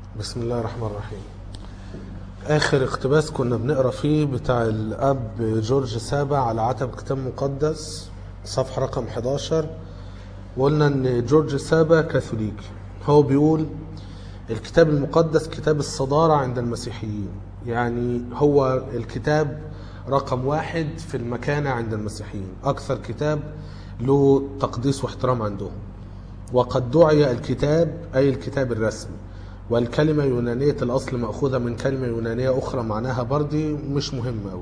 بسم الله الرحمن الرحيم اخر اقتباس كنا بنقرا فيه بتاع الاب جورج سابع على عتب كتاب مقدس صفحه رقم 11 وقلنا ان جورج سابع كاثوليكي هو بيقول الكتاب المقدس كتاب الصدارة عند المسيحيين يعني هو الكتاب رقم واحد في المكانة عند المسيحيين أكثر كتاب له تقديس واحترام عندهم وقد دعي الكتاب أي الكتاب الرسمي والكلمة يونانية الأصل مأخوذة من كلمة يونانية أخرى معناها بردي مش مهم أوي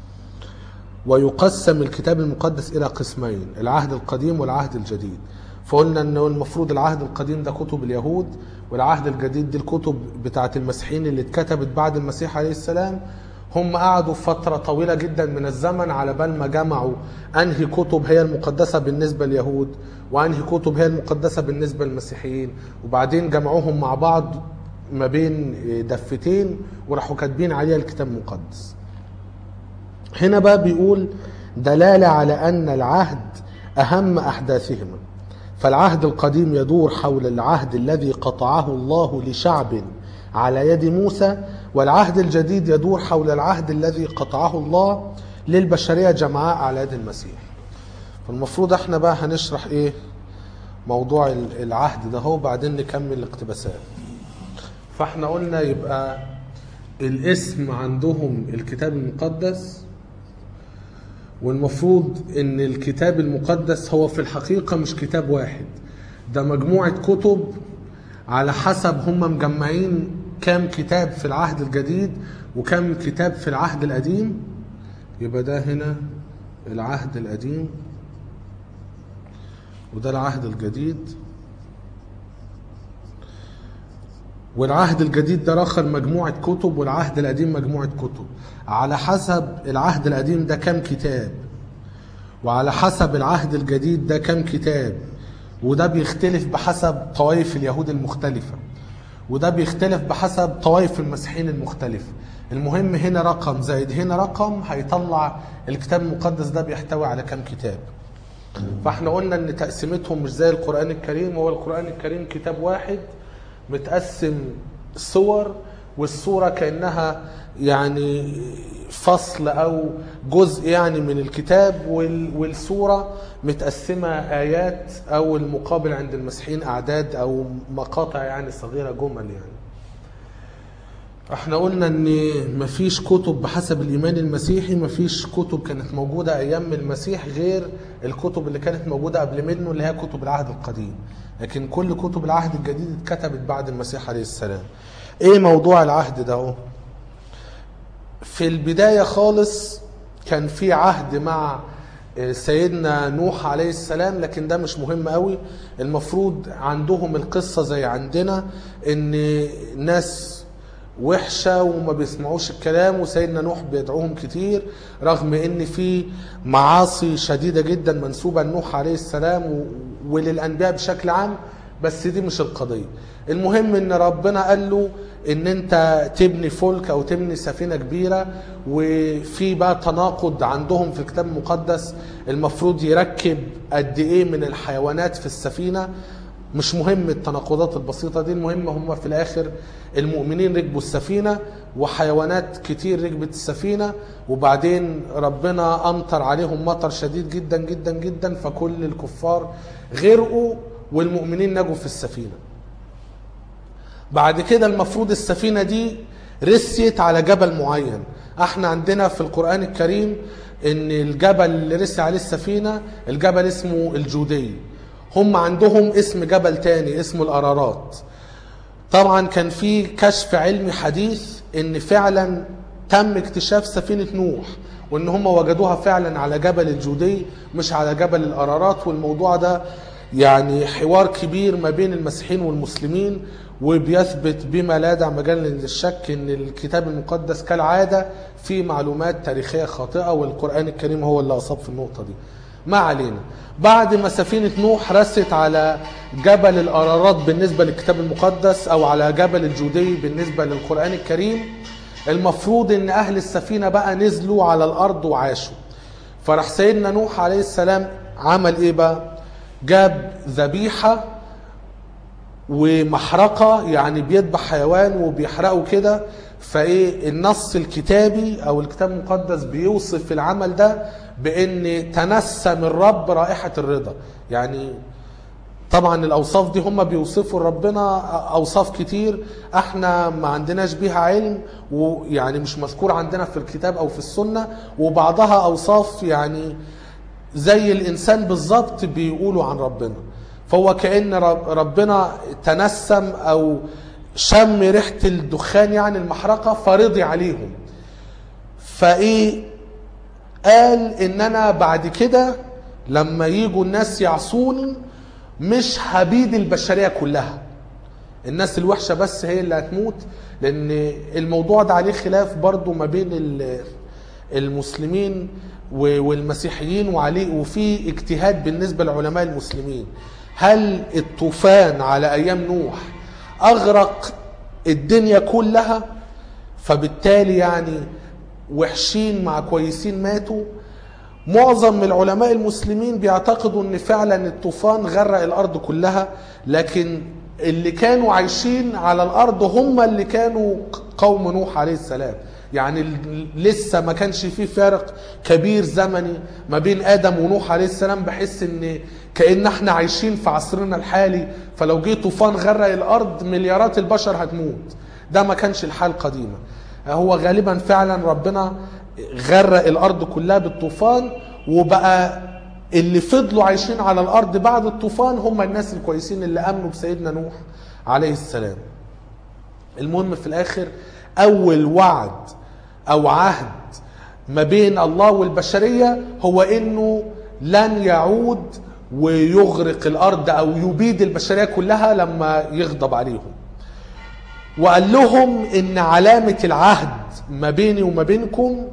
ويقسم الكتاب المقدس إلى قسمين العهد القديم والعهد الجديد فقلنا أنه المفروض العهد القديم ده كتب اليهود والعهد الجديد دي الكتب بتاعة المسيحيين اللي اتكتبت بعد المسيح عليه السلام هم قعدوا فترة طويلة جدا من الزمن على بال ما جمعوا أنهي كتب هي المقدسة بالنسبة لليهود وأنهي كتب هي المقدسة بالنسبة للمسيحيين وبعدين جمعوهم مع بعض ما بين دفتين وراحوا كاتبين عليها الكتاب المقدس هنا بقى بيقول دلالة على أن العهد أهم أحداثهما فالعهد القديم يدور حول العهد الذي قطعه الله لشعب على يد موسى والعهد الجديد يدور حول العهد الذي قطعه الله للبشرية جمعاء على يد المسيح فالمفروض احنا بقى هنشرح ايه موضوع العهد ده هو بعدين نكمل الاقتباسات فاحنا قلنا يبقى الاسم عندهم الكتاب المقدس والمفروض ان الكتاب المقدس هو في الحقيقة مش كتاب واحد ده مجموعة كتب على حسب هم مجمعين كام كتاب في العهد الجديد وكام كتاب في العهد القديم يبقى ده هنا العهد القديم وده العهد الجديد والعهد الجديد ده رخر مجموعة كتب والعهد القديم مجموعة كتب على حسب العهد القديم ده كام كتاب وعلى حسب العهد الجديد ده كام كتاب وده بيختلف بحسب طوائف اليهود المختلفة وده بيختلف بحسب طوائف المسيحيين المختلفة المهم هنا رقم زائد هنا رقم هيطلع الكتاب المقدس ده بيحتوي على كام كتاب فاحنا قلنا ان تقسيمتهم مش زي القرآن الكريم هو القرآن الكريم كتاب واحد متقسم صور والصورة كأنها يعني فصل أو جزء يعني من الكتاب والصورة متقسمة آيات أو المقابل عند المسيحيين أعداد أو مقاطع يعني صغيرة جمل يعني احنا قلنا ان مفيش كتب بحسب الايمان المسيحي مفيش كتب كانت موجودة ايام المسيح غير الكتب اللي كانت موجودة قبل منه اللي هي كتب العهد القديم لكن كل كتب العهد الجديد اتكتبت بعد المسيح عليه السلام ايه موضوع العهد ده هو؟ في البداية خالص كان في عهد مع سيدنا نوح عليه السلام لكن ده مش مهم قوي المفروض عندهم القصة زي عندنا ان ناس وحشة وما بيسمعوش الكلام وسيدنا نوح بيدعوهم كتير رغم ان في معاصي شديدة جدا منسوبة لنوح عليه السلام وللأنبياء بشكل عام بس دي مش القضية المهم ان ربنا قال له ان انت تبني فلك او تبني سفينة كبيرة وفي بقى تناقض عندهم في الكتاب المقدس المفروض يركب قد ايه من الحيوانات في السفينة مش مهم التناقضات البسيطة دي المهم هم في الآخر المؤمنين ركبوا السفينة وحيوانات كتير ركبت السفينة وبعدين ربنا أمطر عليهم مطر شديد جدا جدا جدا فكل الكفار غرقوا والمؤمنين نجوا في السفينة بعد كده المفروض السفينة دي رسيت على جبل معين احنا عندنا في القرآن الكريم ان الجبل اللي رسي عليه السفينة الجبل اسمه الجودي هم عندهم اسم جبل تاني اسمه الأرارات طبعا كان في كشف علمي حديث ان فعلا تم اكتشاف سفينة نوح وان هم وجدوها فعلا على جبل الجودي مش على جبل الأرارات والموضوع ده يعني حوار كبير ما بين المسيحيين والمسلمين وبيثبت بما لا داعي مجال للشك ان الكتاب المقدس كالعاده فيه معلومات تاريخيه خاطئه والقران الكريم هو اللي اصاب في النقطه دي. ما علينا. بعد ما سفينه نوح رست على جبل الارارات بالنسبه للكتاب المقدس او على جبل الجودي بالنسبه للقران الكريم المفروض ان اهل السفينه بقى نزلوا على الارض وعاشوا. فراح سيدنا نوح عليه السلام عمل ايه بقى؟ جاب ذبيحه ومحرقة يعني بيذبح حيوان وبيحرقه كده فايه النص الكتابي او الكتاب المقدس بيوصف العمل ده بان تنسم الرب رائحة الرضا يعني طبعا الاوصاف دي هم بيوصفوا ربنا اوصاف كتير احنا ما عندناش بيها علم ويعني مش مذكور عندنا في الكتاب او في السنه وبعضها اوصاف يعني زي الانسان بالظبط بيقولوا عن ربنا فهو كان رب- ربنا تنسم او شم ريحه الدخان يعني المحرقه فرضي عليهم فايه قال ان انا بعد كده لما يجوا الناس يعصوني مش هبيد البشريه كلها الناس الوحشه بس هي اللي هتموت لان الموضوع ده عليه خلاف برضو ما بين ال- المسلمين و- والمسيحيين وعليه وفي اجتهاد بالنسبه لعلماء المسلمين هل الطوفان على ايام نوح اغرق الدنيا كلها فبالتالي يعني وحشين مع كويسين ماتوا معظم من العلماء المسلمين بيعتقدوا ان فعلا الطوفان غرق الارض كلها لكن اللي كانوا عايشين على الارض هم اللي كانوا قوم نوح عليه السلام يعني ال- لسه ما كانش فيه فارق كبير زمني ما بين ادم ونوح عليه السلام بحس ان كان احنا عايشين في عصرنا الحالي فلو جه طوفان غرق الارض مليارات البشر هتموت ده ما كانش الحال قديما هو غالبا فعلا ربنا غرق الارض كلها بالطوفان وبقى اللي فضلوا عايشين على الارض بعد الطوفان هم الناس الكويسين اللي امنوا بسيدنا نوح عليه السلام المهم في الاخر اول وعد او عهد ما بين الله والبشريه هو انه لن يعود ويغرق الارض او يبيد البشريه كلها لما يغضب عليهم وقال لهم ان علامه العهد ما بيني وما بينكم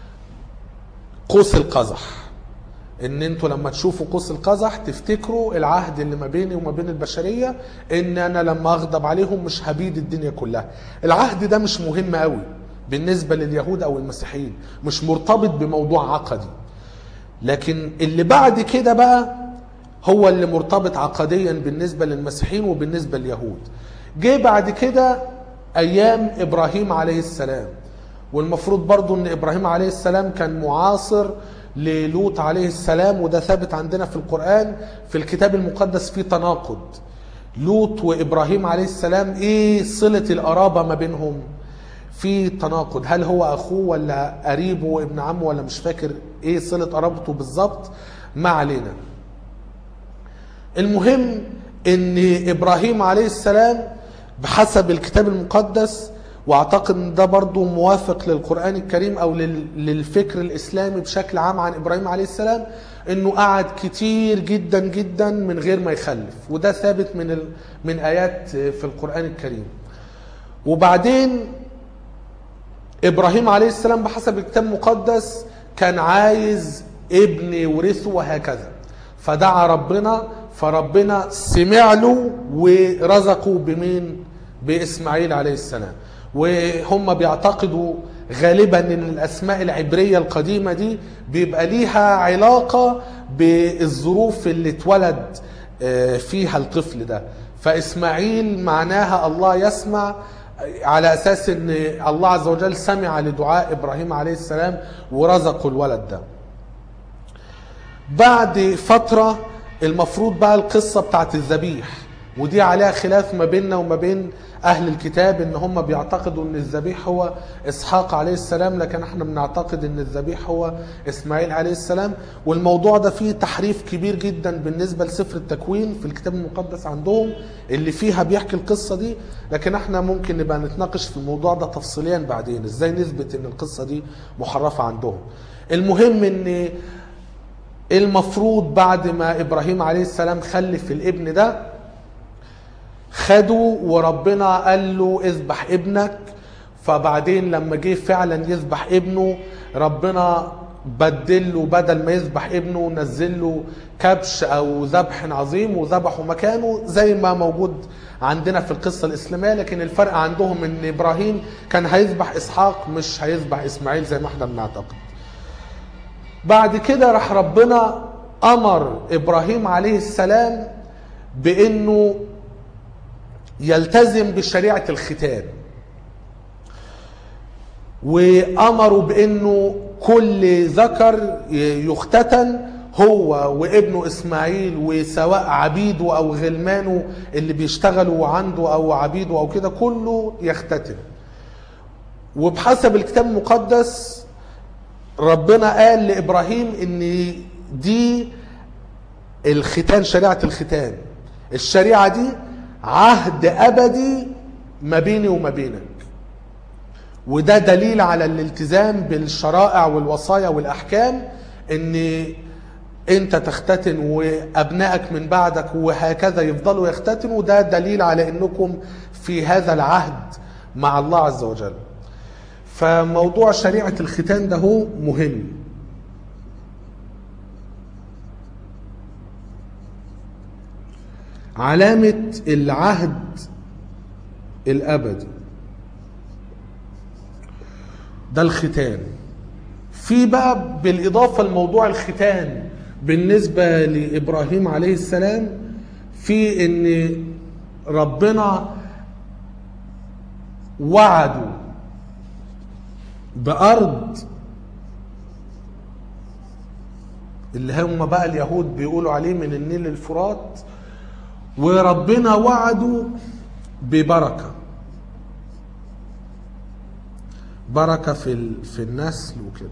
قوس القزح ان انتوا لما تشوفوا قوس القزح تفتكروا العهد اللي ما بيني وما بين البشريه ان انا لما اغضب عليهم مش هبيد الدنيا كلها العهد ده مش مهم قوي بالنسبه لليهود او المسيحيين مش مرتبط بموضوع عقدي لكن اللي بعد كده بقى هو اللي مرتبط عقديا بالنسبه للمسيحيين وبالنسبه لليهود جه بعد كده ايام ابراهيم عليه السلام والمفروض برضو ان ابراهيم عليه السلام كان معاصر للوط عليه السلام وده ثابت عندنا في القرآن في الكتاب المقدس في تناقض لوط وابراهيم عليه السلام ايه صلة القرابة ما بينهم في تناقض هل هو اخوه ولا قريبه ابن عمه ولا مش فاكر ايه صلة قرابته بالظبط ما علينا المهم ان ابراهيم عليه السلام بحسب الكتاب المقدس واعتقد ان ده برضو موافق للقرآن الكريم او لل- للفكر الاسلامي بشكل عام عن ابراهيم عليه السلام انه قعد كتير جدا جدا من غير ما يخلف وده ثابت من ال... من ايات في القرآن الكريم وبعدين ابراهيم عليه السلام بحسب الكتاب المقدس كان عايز ابن يورثه وهكذا فدعا ربنا فربنا سمع له ورزقه بمين باسماعيل عليه السلام وهم بيعتقدوا غالبا ان الاسماء العبريه القديمه دي بيبقى ليها علاقه بالظروف اللي اتولد آه، فيها الطفل ده فاسماعيل معناها الله يسمع على اساس ان الله عز وجل سمع لدعاء ابراهيم عليه السلام ورزقه الولد ده بعد فترة المفروض بقى القصة بتاعت الذبيح ودي عليها خلاف ما بيننا وما بين أهل الكتاب إن هم بيعتقدوا إن الذبيح هو إسحاق عليه السلام لكن احنا بنعتقد إن الذبيح هو إسماعيل عليه السلام والموضوع ده فيه تحريف كبير جدا بالنسبة لسفر التكوين في الكتاب المقدس عندهم اللي فيها بيحكي القصة دي لكن احنا ممكن نبقى نتناقش في الموضوع ده تفصيليا بعدين ازاي نثبت ان القصة دي محرفة عندهم المهم ان المفروض بعد ما ابراهيم عليه السلام خلف الابن ده خده وربنا قال له اذبح ابنك فبعدين لما جه فعلا يذبح ابنه ربنا بدل له بدل ما يذبح ابنه نزل له كبش او ذبح عظيم وذبحه مكانه زي ما موجود عندنا في القصه الاسلاميه لكن الفرق عندهم ان ابراهيم كان هيذبح اسحاق مش هيذبح اسماعيل زي ما احنا بنعتقد بعد كده راح ربنا امر ابراهيم عليه السلام بانه يلتزم بشريعة الختان وامروا بانه كل ذكر يختتن هو وابنه اسماعيل وسواء عبيده او غلمانه اللي بيشتغلوا عنده او عبيده او كده كله يختتن وبحسب الكتاب المقدس ربنا قال لابراهيم ان دي الختان شريعه الختان الشريعه دي عهد ابدي ما بيني وما بينك وده دليل على الالتزام بالشرائع والوصايا والاحكام ان انت تختتن وابنائك من بعدك وهكذا يفضلوا يختتنوا ده دليل على انكم في هذا العهد مع الله عز وجل فموضوع شريعة الختان ده هو مهم علامة العهد الأبدي ده الختان في بقى بالإضافة لموضوع الختان بالنسبة لإبراهيم عليه السلام في إن ربنا وعده بأرض اللي هم بقى اليهود بيقولوا عليه من النيل الفرات وربنا وعده ببركة بركة في ال- في النسل وكده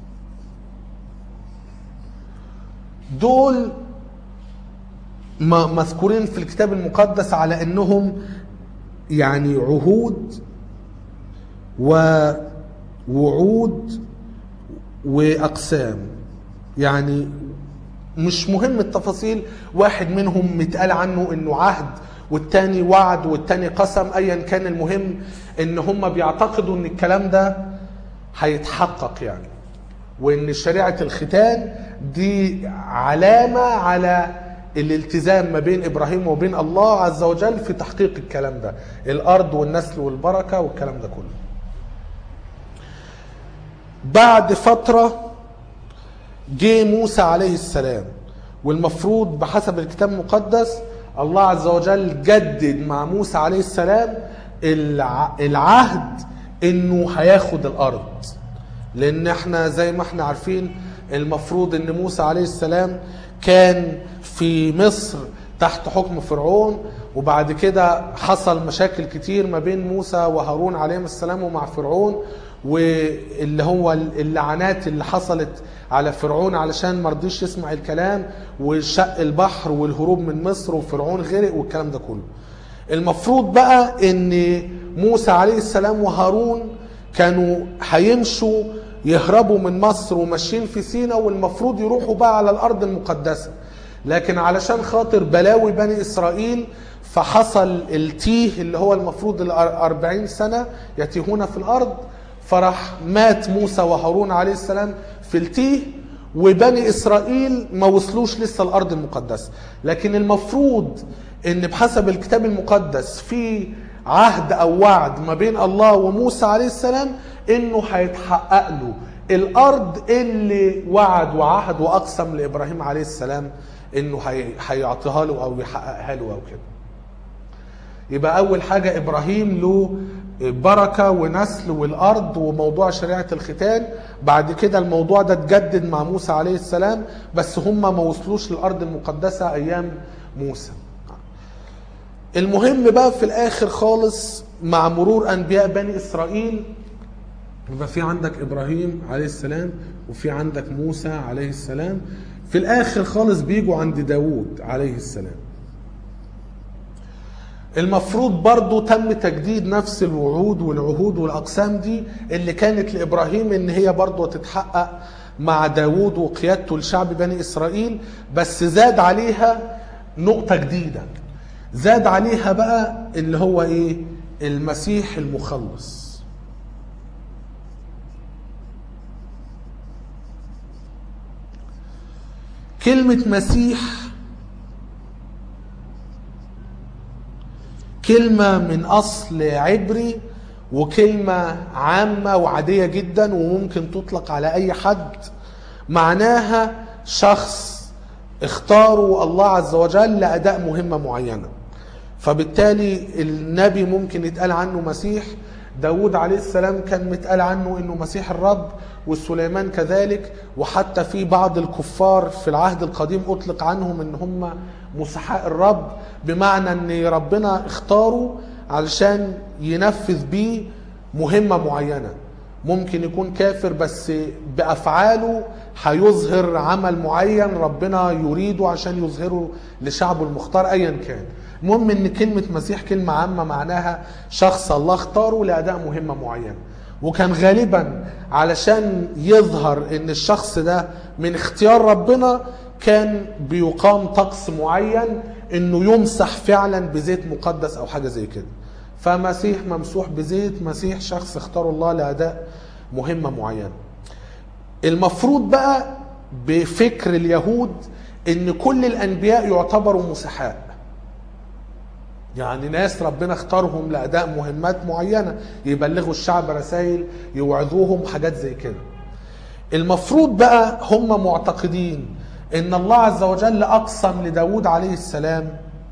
دول م- مذكورين في الكتاب المقدس على انهم يعني عهود ووعود واقسام يعني مش مهم التفاصيل واحد منهم متقال عنه انه عهد والتاني وعد والتاني قسم ايا كان المهم ان هم بيعتقدوا ان الكلام ده هيتحقق يعني وان شريعه الختان دي علامه على الالتزام ما بين ابراهيم وبين الله عز وجل في تحقيق الكلام ده الارض والنسل والبركه والكلام ده كله بعد فتره جه موسى عليه السلام والمفروض بحسب الكتاب المقدس الله عز وجل جدد مع موسى عليه السلام الع- العهد انه هياخد الارض لان احنا زي ما احنا عارفين المفروض ان موسى عليه السلام كان في مصر تحت حكم فرعون وبعد كده حصل مشاكل كتير ما بين موسى وهارون عليهم السلام ومع فرعون واللي هو اللعنات اللي حصلت على فرعون علشان ما رضيش يسمع الكلام وشق البحر والهروب من مصر وفرعون غرق والكلام ده كله المفروض بقى ان موسى عليه السلام وهارون كانوا هيمشوا يهربوا من مصر وماشيين في سينا والمفروض يروحوا بقى على الارض المقدسه لكن علشان خاطر بلاوي بني اسرائيل فحصل التيه اللي هو المفروض الأربعين سنة يتيهون في الأرض فراح مات موسى وهارون عليه السلام في التيه وبني إسرائيل ما وصلوش لسه الأرض المقدسة لكن المفروض ان بحسب الكتاب المقدس في عهد او وعد ما بين الله وموسى عليه السلام انه هيتحقق له الارض اللي وعد وعهد واقسم لابراهيم عليه السلام انه هي- هيعطيها له او يحققها له او كده يبقى اول حاجه ابراهيم له بركه ونسل والارض وموضوع شريعه الختان بعد كده الموضوع ده اتجدد مع موسى عليه السلام بس هم ما وصلوش للارض المقدسه ايام موسى المهم بقى في الاخر خالص مع مرور انبياء بني اسرائيل يبقى في عندك ابراهيم عليه السلام وفي عندك موسى عليه السلام في الاخر خالص بيجوا عند داوود عليه السلام المفروض برضو تم تجديد نفس الوعود والعهود والأقسام دي اللي كانت لإبراهيم إن هي برضو تتحقق مع داوود وقيادته لشعب بني إسرائيل بس زاد عليها نقطة جديدة زاد عليها بقى اللي هو إيه المسيح المخلص كلمة مسيح كلمة من أصل عبري وكلمة عامة وعادية جدا وممكن تطلق على أي حد معناها شخص اختاره الله عز وجل لأداء مهمة معينة فبالتالي النبي ممكن يتقال عنه مسيح داود عليه السلام كان متقال عنه انه مسيح الرب وسليمان كذلك وحتى في بعض الكفار في العهد القديم اطلق عنهم ان هم مسحاء الرب بمعنى ان ربنا اختاره علشان ينفذ بيه مهمة معينة ممكن يكون كافر بس بأفعاله هيظهر عمل معين ربنا يريده عشان يظهره لشعبه المختار أيا كان المهم ان كلمة مسيح كلمة عامة معناها شخص الله اختاره لأداء مهمة معينة وكان غالبا علشان يظهر ان الشخص ده من اختيار ربنا كان بيقام طقس معين انه يمسح فعلا بزيت مقدس او حاجة زي كده فمسيح ممسوح بزيت مسيح شخص اختاره الله لأداء مهمة معينة المفروض بقى بفكر اليهود ان كل الانبياء يعتبروا مسحاء يعني ناس ربنا اختارهم لاداء مهمات معينه يبلغوا الشعب رسائل يوعظوهم حاجات زي كده المفروض بقى هم معتقدين ان الله عز وجل اقسم لداود عليه السلام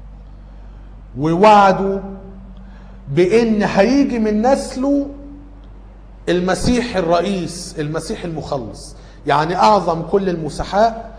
ووعده بان هيجي من نسله المسيح الرئيس المسيح المخلص يعني اعظم كل المسحاء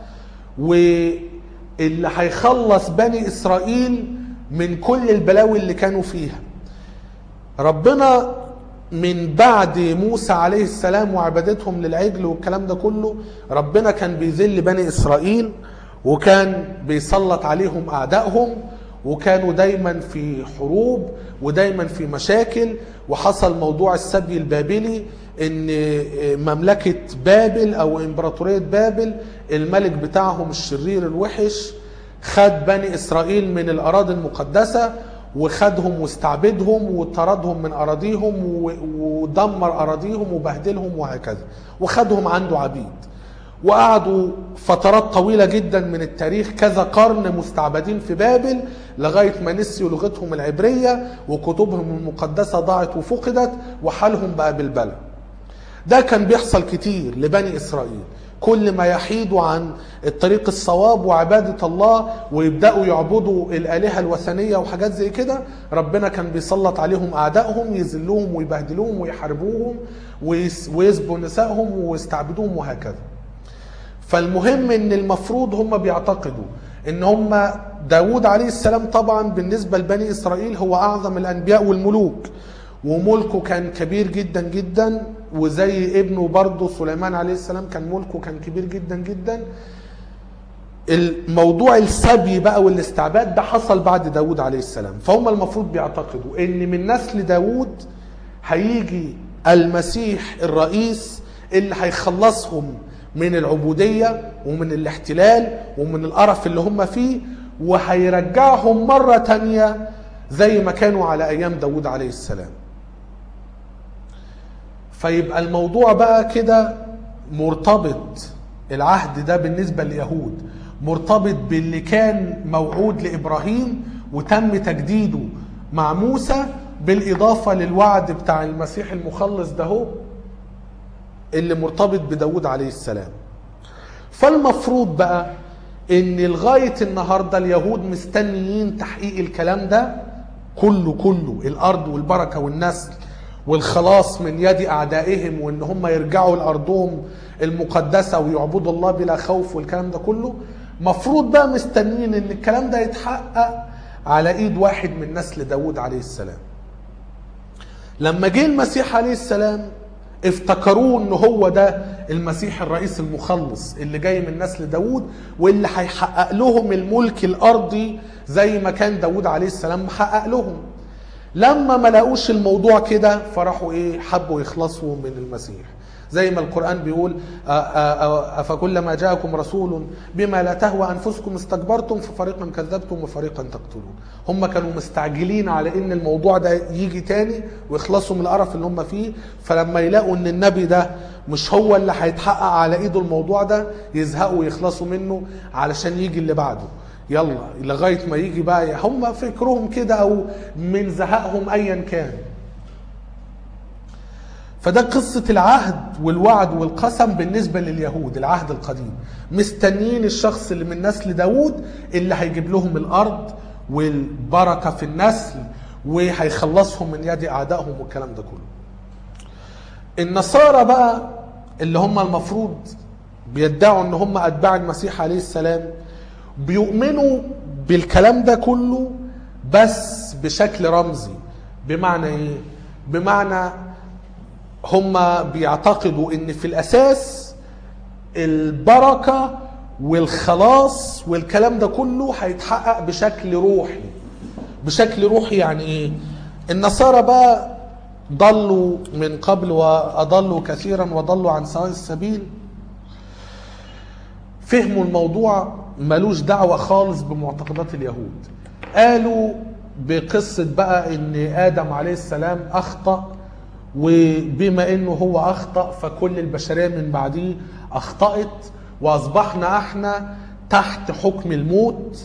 واللي هيخلص بني اسرائيل من كل البلاوي اللي كانوا فيها ربنا من بعد موسى عليه السلام وعبادتهم للعجل والكلام ده كله ربنا كان بيذل بني اسرائيل وكان بيسلط عليهم اعدائهم وكانوا دايما في حروب ودايما في مشاكل وحصل موضوع السبي البابلي ان مملكة بابل او امبراطورية بابل الملك بتاعهم الشرير الوحش خد بني اسرائيل من الاراضي المقدسة وخدهم واستعبدهم وطردهم من اراضيهم ودمر اراضيهم وبهدلهم وهكذا وخدهم عنده عبيد وقعدوا فترات طويلة جدا من التاريخ كذا قرن مستعبدين في بابل لغاية ما نسيوا لغتهم العبرية وكتبهم المقدسة ضاعت وفقدت وحالهم بقى بالبلد ده كان بيحصل كتير لبني إسرائيل كل ما يحيدوا عن الطريق الصواب وعبادة الله ويبدأوا يعبدوا الآلهة الوثنية وحاجات زي كده ربنا كان بيسلط عليهم أعدائهم يذلوهم ويبهدلوهم ويحاربوهم ويسبوا نسائهم ويستعبدوهم وهكذا فالمهم ان المفروض هم بيعتقدوا ان هم داود عليه السلام طبعا بالنسبة لبني اسرائيل هو اعظم الانبياء والملوك وملكه كان كبير جدا جدا وزي ابنه برضه سليمان عليه السلام كان ملكه كان كبير جدا جدا الموضوع السبي بقى والاستعباد ده حصل بعد داود عليه السلام فهم المفروض بيعتقدوا ان من نسل داود هيجي المسيح الرئيس اللي هيخلصهم من العبودية ومن الاحتلال ومن القرف اللي هم فيه وهيرجعهم مرة تانية زي ما كانوا على أيام داود عليه السلام فيبقى الموضوع بقى كده مرتبط العهد ده بالنسبة لليهود مرتبط باللي كان موعود لإبراهيم وتم تجديده مع موسى بالإضافة للوعد بتاع المسيح المخلص ده هو اللي مرتبط بداود عليه السلام فالمفروض بقى ان لغاية النهاردة اليهود مستنيين تحقيق الكلام ده كله كله الارض والبركة والنسل والخلاص من يد اعدائهم وان هم يرجعوا لارضهم المقدسة ويعبدوا الله بلا خوف والكلام ده كله مفروض بقى مستنيين ان الكلام ده يتحقق على ايد واحد من نسل داود عليه السلام لما جه المسيح عليه السلام افتكروه ان هو ده المسيح الرئيس المخلص اللي جاي من نسل داود واللي هيحقق لهم الملك الارضي زي ما كان داود عليه السلام محقق لهم لما ما لقوش الموضوع كده فراحوا ايه حبوا يخلصوا من المسيح زي ما القرآن بيقول أفكلما جاءكم رسول بما لا تهوى أنفسكم استكبرتم ففريقا كذبتم وفريقا تقتلون هم كانوا مستعجلين على إن الموضوع ده يجي تاني ويخلصوا من القرف اللي هم فيه فلما يلاقوا إن النبي ده مش هو اللي هيتحقق على إيده الموضوع ده يزهقوا ويخلصوا منه علشان يجي اللي بعده يلا لغاية ما يجي بقى هم فكرهم كده أو من زهقهم أيا كان فده قصة العهد والوعد والقسم بالنسبة لليهود العهد القديم مستنيين الشخص اللي من نسل داود اللي هيجيب لهم الأرض والبركة في النسل وهيخلصهم من يد أعدائهم والكلام ده كله النصارى بقى اللي هم المفروض بيدعوا ان هم اتباع المسيح عليه السلام بيؤمنوا بالكلام ده كله بس بشكل رمزي بمعنى ايه بمعنى هم بيعتقدوا ان في الاساس البركه والخلاص والكلام ده كله هيتحقق بشكل روحي بشكل روحي يعني ايه النصارى بقى ضلوا من قبل واضلوا كثيرا وضلوا عن سواء السبيل فهموا الموضوع ملوش دعوه خالص بمعتقدات اليهود قالوا بقصه بقى ان ادم عليه السلام اخطا وبما انه هو اخطا فكل البشريه من بعديه اخطات واصبحنا احنا تحت حكم الموت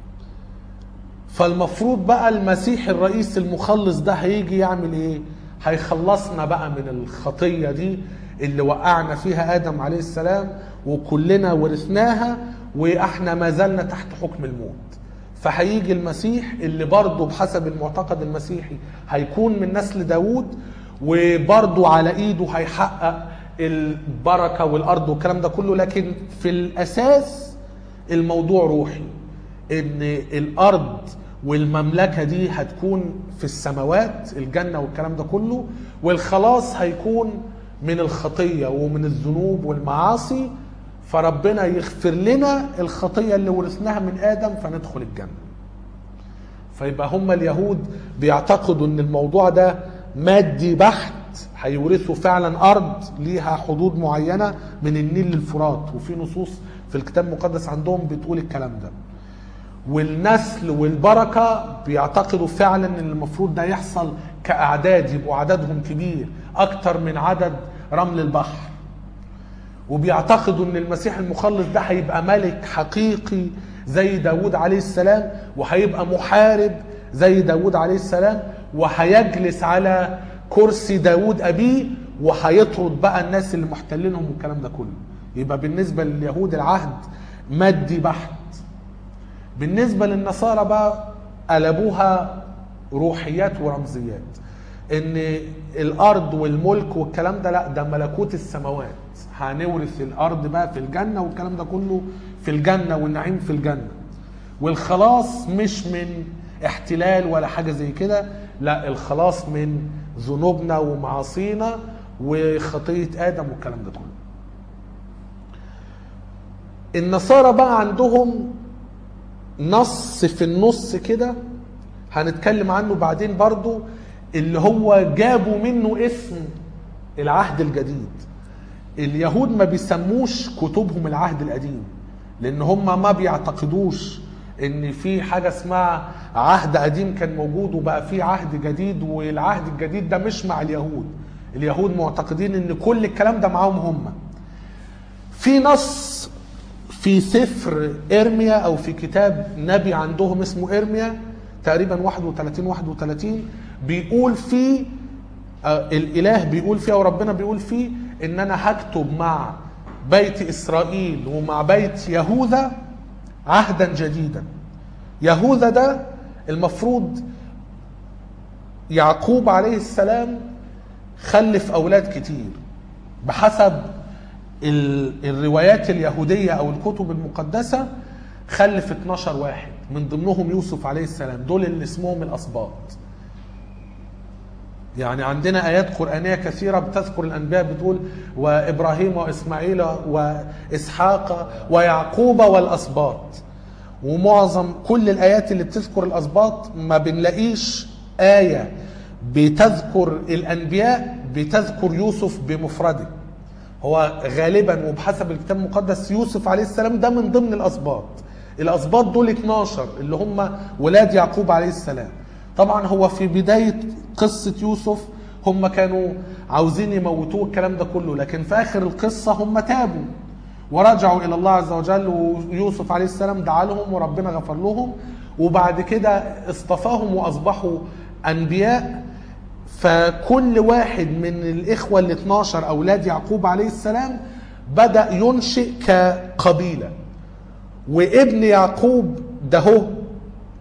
فالمفروض بقى المسيح الرئيس المخلص ده هيجي يعمل ايه هيخلصنا بقى من الخطيه دي اللي وقعنا فيها ادم عليه السلام وكلنا ورثناها واحنا ما زلنا تحت حكم الموت فهيجي المسيح اللي برضه بحسب المعتقد المسيحي هيكون من نسل داوود وبرضه على ايده هيحقق البركه والارض والكلام ده كله لكن في الاساس الموضوع روحي ان الارض والمملكه دي هتكون في السماوات الجنه والكلام ده كله والخلاص هيكون من الخطيه ومن الذنوب والمعاصي فربنا يغفر لنا الخطيه اللي ورثناها من ادم فندخل الجنه فيبقى هم اليهود بيعتقدوا ان الموضوع ده مادي بحت هيورثوا فعلا ارض ليها حدود معينه من النيل للفرات وفي نصوص في الكتاب المقدس عندهم بتقول الكلام ده والنسل والبركه بيعتقدوا فعلا ان المفروض ده يحصل كاعداد يبقوا عددهم كبير اكتر من عدد رمل البحر وبيعتقدوا ان المسيح المخلص ده هيبقى ملك حقيقي زي داود عليه السلام وهيبقى محارب زي داود عليه السلام وهيجلس على كرسي داود أبيه وهيطرد بقى الناس اللي محتلينهم والكلام ده كله يبقى بالنسبة لليهود العهد مادي بحت بالنسبة للنصارى بقى قلبوها روحيات ورمزيات ان الارض والملك والكلام ده لا ده ملكوت السماوات هنورث الارض بقى في الجنه والكلام ده كله في الجنه والنعيم في الجنه والخلاص مش من احتلال ولا حاجه زي كده لا الخلاص من ذنوبنا ومعاصينا وخطيه ادم والكلام ده كله النصارى بقى عندهم نص في النص كده هنتكلم عنه بعدين برضو اللي هو جابوا منه اسم العهد الجديد اليهود ما بيسموش كتبهم العهد القديم لان هم ما بيعتقدوش ان في حاجه اسمها عهد قديم كان موجود وبقى في عهد جديد والعهد الجديد ده مش مع اليهود اليهود معتقدين ان كل الكلام ده معاهم هم في نص في سفر ارميا او في كتاب نبي عندهم اسمه ارميا تقريبا 31 31 بيقول فيه آه الاله بيقول فيه او ربنا بيقول فيه ان انا هكتب مع بيت اسرائيل ومع بيت يهوذا عهدا جديدا يهوذا ده المفروض يعقوب عليه السلام خلف اولاد كتير بحسب الروايات اليهوديه او الكتب المقدسه خلف 12 واحد من ضمنهم يوسف عليه السلام دول اللي اسمهم الاسباط يعني عندنا ايات قرانيه كثيره بتذكر الانبياء بتقول وابراهيم واسماعيل واسحاق ويعقوب والاسباط ومعظم كل الايات اللي بتذكر الاسباط ما بنلاقيش ايه بتذكر الانبياء بتذكر يوسف بمفرده هو غالبا وبحسب الكتاب المقدس يوسف عليه السلام ده من ضمن الاسباط الاسباط دول 12 اللي هم ولاد يعقوب عليه السلام طبعا هو في بدايه قصه يوسف هم كانوا عاوزين يموتوه الكلام ده كله لكن في اخر القصه هم تابوا ورجعوا الى الله عز وجل ويوسف عليه السلام دعا لهم وربنا غفر لهم وبعد كده اصطفاهم واصبحوا انبياء فكل واحد من الاخوه ال 12 اولاد يعقوب عليه السلام بدا ينشئ كقبيله وابن يعقوب ده هو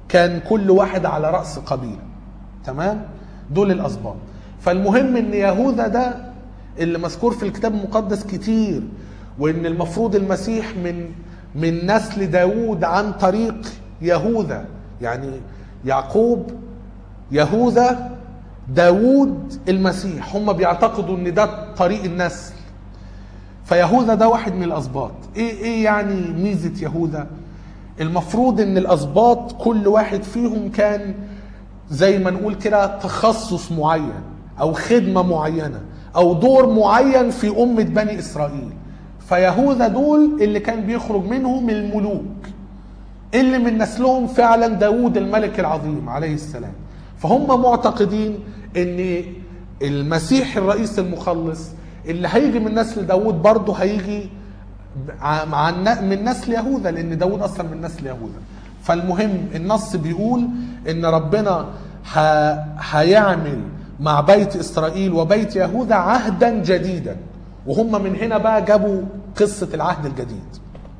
كان كل واحد على راس قبيله تمام دول الاسباط فالمهم ان يهوذا ده اللي مذكور في الكتاب المقدس كتير وان المفروض المسيح من من نسل داوود عن طريق يهوذا يعني يعقوب يهوذا داوود المسيح هم بيعتقدوا ان ده طريق النسل فيهوذا ده واحد من الاسباط ايه ايه يعني ميزه يهوذا المفروض ان الاسباط كل واحد فيهم كان زي ما نقول كده تخصص معين او خدمه معينه او دور معين في امه بني اسرائيل فيهوذا دول اللي كان بيخرج منهم الملوك اللي من نسلهم فعلا داود الملك العظيم عليه السلام فهم معتقدين ان المسيح الرئيس المخلص اللي هيجي من نسل داود برضه هيجي مع من نسل يهوذا لان داود اصلا من نسل يهوذا فالمهم النص بيقول ان ربنا هيعمل مع بيت اسرائيل وبيت يهوذا عهدا جديدا وهم من هنا بقى جابوا قصه العهد الجديد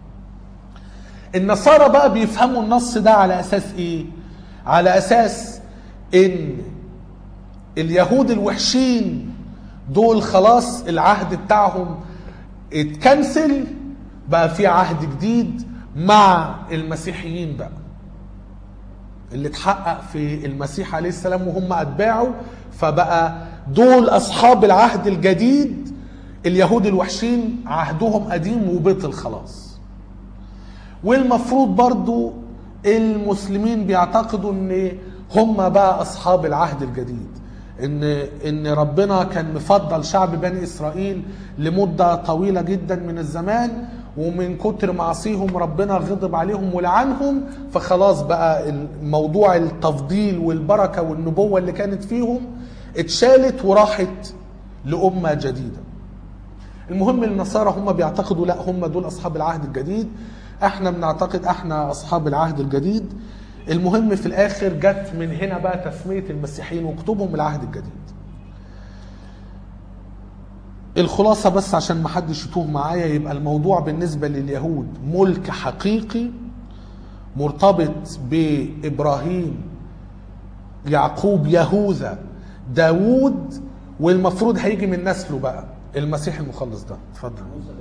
النصارى بقى بيفهموا النص ده على اساس ايه على اساس ان اليهود الوحشين دول خلاص العهد بتاعهم اتكنسل بقى في عهد جديد مع المسيحيين بقى اللي اتحقق في المسيح عليه السلام وهم اتباعه فبقى دول اصحاب العهد الجديد اليهود الوحشين عهدهم قديم وبطل خلاص والمفروض برضو المسلمين بيعتقدوا ان هم بقى اصحاب العهد الجديد ان ان ربنا كان مفضل شعب بني اسرائيل لمده طويله جدا من الزمان ومن كتر معصيهم ربنا غضب عليهم ولعنهم فخلاص بقى موضوع التفضيل والبركه والنبوه اللي كانت فيهم اتشالت وراحت لامه جديده. المهم النصارى هم بيعتقدوا لا هم دول اصحاب العهد الجديد احنا بنعتقد احنا اصحاب العهد الجديد المهم في الاخر جت من هنا بقى تسميه المسيحيين وكتبهم العهد الجديد الخلاصة بس عشان ما حدش يتوه معايا يبقى الموضوع بالنسبة لليهود ملك حقيقي مرتبط بإبراهيم يعقوب يهوذا داوود والمفروض هيجي من نسله بقى المسيح المخلص ده اتفضل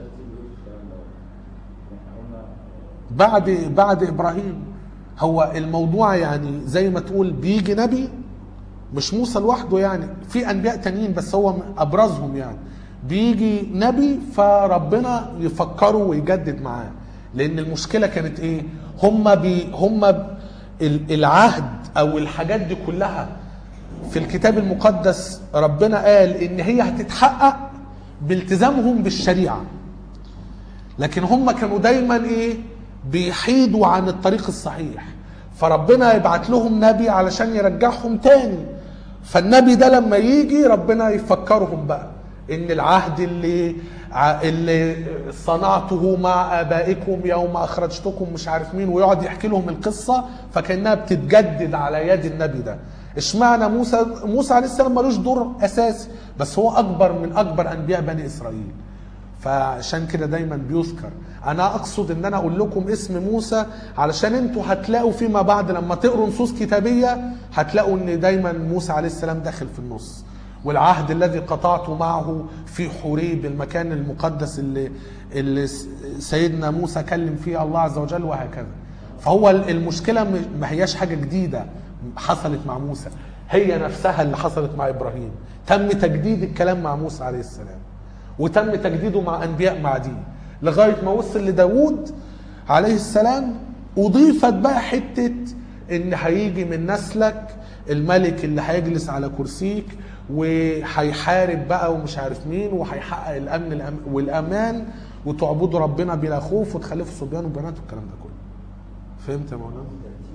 بعد بعد ابراهيم هو الموضوع يعني زي ما تقول بيجي نبي مش موسى لوحده يعني في انبياء تانيين بس هو ابرزهم يعني بيجي نبي فربنا يفكره ويجدد معاه لان المشكله كانت ايه هم بي هم العهد او الحاجات دي كلها في الكتاب المقدس ربنا قال ان هي هتتحقق بالتزامهم بالشريعه لكن هم كانوا دايما ايه بيحيدوا عن الطريق الصحيح فربنا يبعت لهم نبي علشان يرجعهم تاني فالنبي ده لما يجي ربنا يفكرهم بقى ان العهد اللي اللي صنعته مع ابائكم يوم اخرجتكم مش عارف مين ويقعد يحكي لهم القصه فكانها بتتجدد على يد النبي ده اشمعنى موسى موسى عليه السلام ملوش دور اساسي بس هو اكبر من اكبر انبياء بني اسرائيل فعشان كده دايما بيذكر انا اقصد ان انا اقول لكم اسم موسى علشان انتوا هتلاقوا فيما بعد لما تقروا نصوص كتابيه هتلاقوا ان دايما موسى عليه السلام داخل في النص والعهد الذي قطعته معه في حريب المكان المقدس اللي اللي سيدنا موسى كلم فيه الله عز وجل وهكذا فهو المشكله ما هياش حاجه جديده حصلت مع موسى هي نفسها اللي حصلت مع ابراهيم تم تجديد الكلام مع موسى عليه السلام وتم تجديده مع انبياء معدين لغايه ما وصل لداوود عليه السلام اضيفت بقى حته ان هيجي من نسلك الملك اللي هيجلس على كرسيك وهيحارب بقى ومش عارف مين وهيحقق الامن والامان وتعبدوا ربنا بلا خوف وتخلفوا صبيان وبنات والكلام ده كله. فهمت يا مولانا؟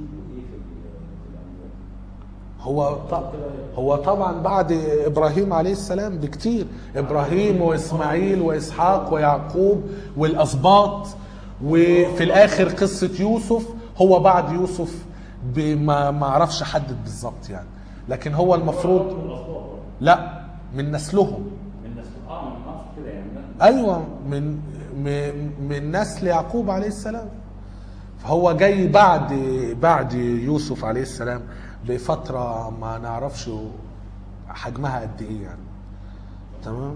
هو هو طبعا بعد ابراهيم عليه السلام بكتير ابراهيم واسماعيل واسحاق ويعقوب والاسباط وفي الاخر قصه يوسف هو بعد يوسف ما ما اعرفش احدد بالظبط يعني لكن هو المفروض لا من نسلهم من نسل اه من نسل كده يعني ايوه من من, من نسل يعقوب عليه السلام فهو جاي بعد بعد يوسف عليه السلام بفترة ما نعرفش حجمها قد ايه يعني تمام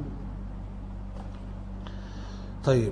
طيب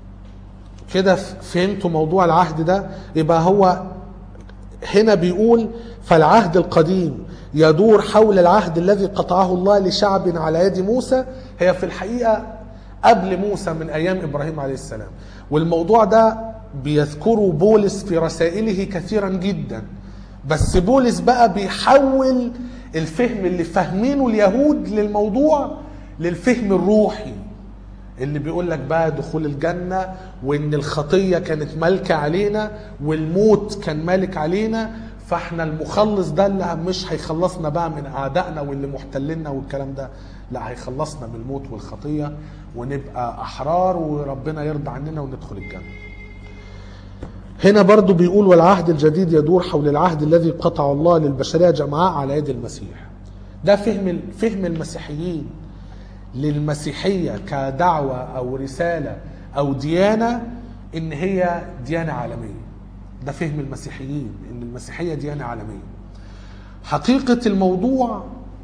كده فهمتوا موضوع العهد ده يبقى هو هنا بيقول فالعهد القديم يدور حول العهد الذي قطعه الله لشعب على يد موسى هي في الحقيقة قبل موسى من أيام إبراهيم عليه السلام والموضوع ده بيذكره بولس في رسائله كثيرا جدا بس بولس بقى بيحول الفهم اللي فاهمينه اليهود للموضوع للفهم الروحي اللي بيقول لك بقى دخول الجنة وان الخطية كانت مالكة علينا والموت كان مالك علينا فاحنا المخلص ده اللي مش هيخلصنا بقى من اعدائنا واللي محتلنا والكلام ده لا هيخلصنا من الموت والخطية ونبقى احرار وربنا يرضى عننا وندخل الجنة هنا برضو بيقول والعهد الجديد يدور حول العهد الذي قطع الله للبشرية جمعاء على يد المسيح ده فهم فهم المسيحيين للمسيحية كدعوة أو رسالة أو ديانة إن هي ديانة عالمية ده فهم المسيحيين إن المسيحية ديانة عالمية حقيقة الموضوع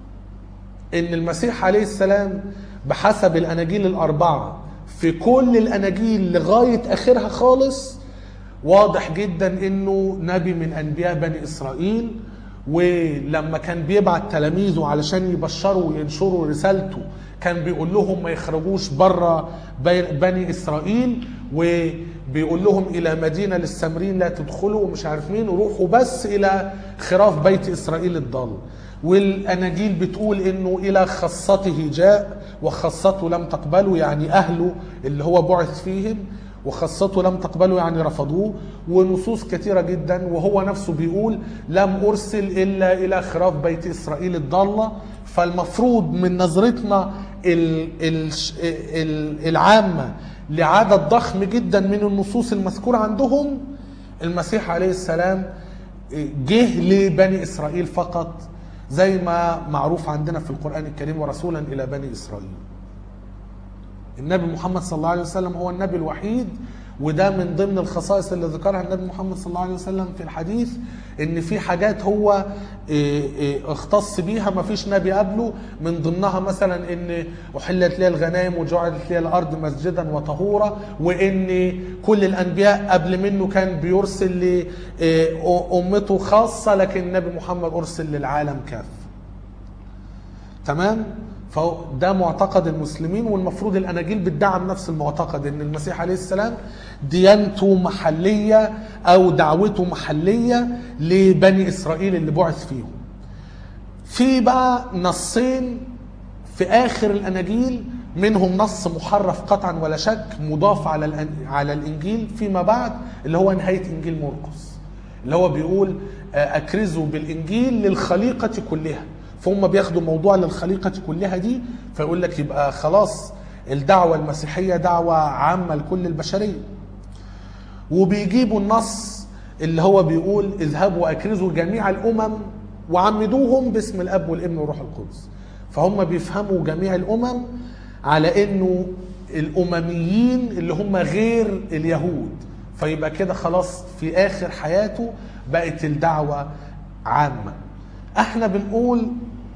إن المسيح عليه السلام بحسب الأناجيل الأربعة في كل الأناجيل لغاية آخرها خالص واضح جدا إنه نبي من أنبياء بني إسرائيل ولما كان بيبعت تلاميذه علشان يبشروا وينشروا رسالته كان بيقول لهم ما يخرجوش بره بني اسرائيل وبيقول لهم الى مدينه للسامرين لا تدخلوا ومش عارف مين وروحوا بس الى خراف بيت اسرائيل الضال والاناجيل بتقول انه الى خاصته جاء وخاصته لم تقبله يعني اهله اللي هو بعث فيهم وخاصته لم تقبله يعني رفضوه ونصوص كثيرة جدا وهو نفسه بيقول لم أرسل إلا إلى خراف بيت إسرائيل الضالة فالمفروض من نظرتنا ال ال ال العامة لعدد ضخم جدا من النصوص المذكورة عندهم المسيح عليه السلام جه لبني إسرائيل فقط زي ما معروف عندنا في القرآن الكريم ورسولا إلى بني إسرائيل النبي محمد صلى الله عليه وسلم هو النبي الوحيد وده من ضمن الخصائص اللي ذكرها النبي محمد صلى الله عليه وسلم في الحديث ان في حاجات هو اختص بيها ما فيش نبي قبله من ضمنها مثلا ان احلت لي الغنائم وجعلت لي الارض مسجدا وطهورا وان كل الانبياء قبل منه كان بيرسل لامته خاصه لكن النبي محمد ارسل للعالم كافه تمام فده معتقد المسلمين والمفروض الاناجيل بتدعم نفس المعتقد ان المسيح عليه السلام ديانته محليه او دعوته محليه لبني اسرائيل اللي بعث فيهم. في بقى نصين في اخر الاناجيل منهم نص محرف قطعا ولا شك مضاف على على الانجيل فيما بعد اللي هو نهايه انجيل مرقس. اللي هو بيقول اكرزوا بالانجيل للخليقه كلها. فهم بياخدوا موضوع للخليقة كلها دي فيقول لك يبقى خلاص الدعوة المسيحية دعوة عامة لكل البشرية وبيجيبوا النص اللي هو بيقول اذهبوا واكرزوا جميع الامم وعمدوهم باسم الاب والابن والروح القدس فهم بيفهموا جميع الامم على انه الامميين اللي هم غير اليهود فيبقى كده خلاص في اخر حياته بقت الدعوه عامه احنا بنقول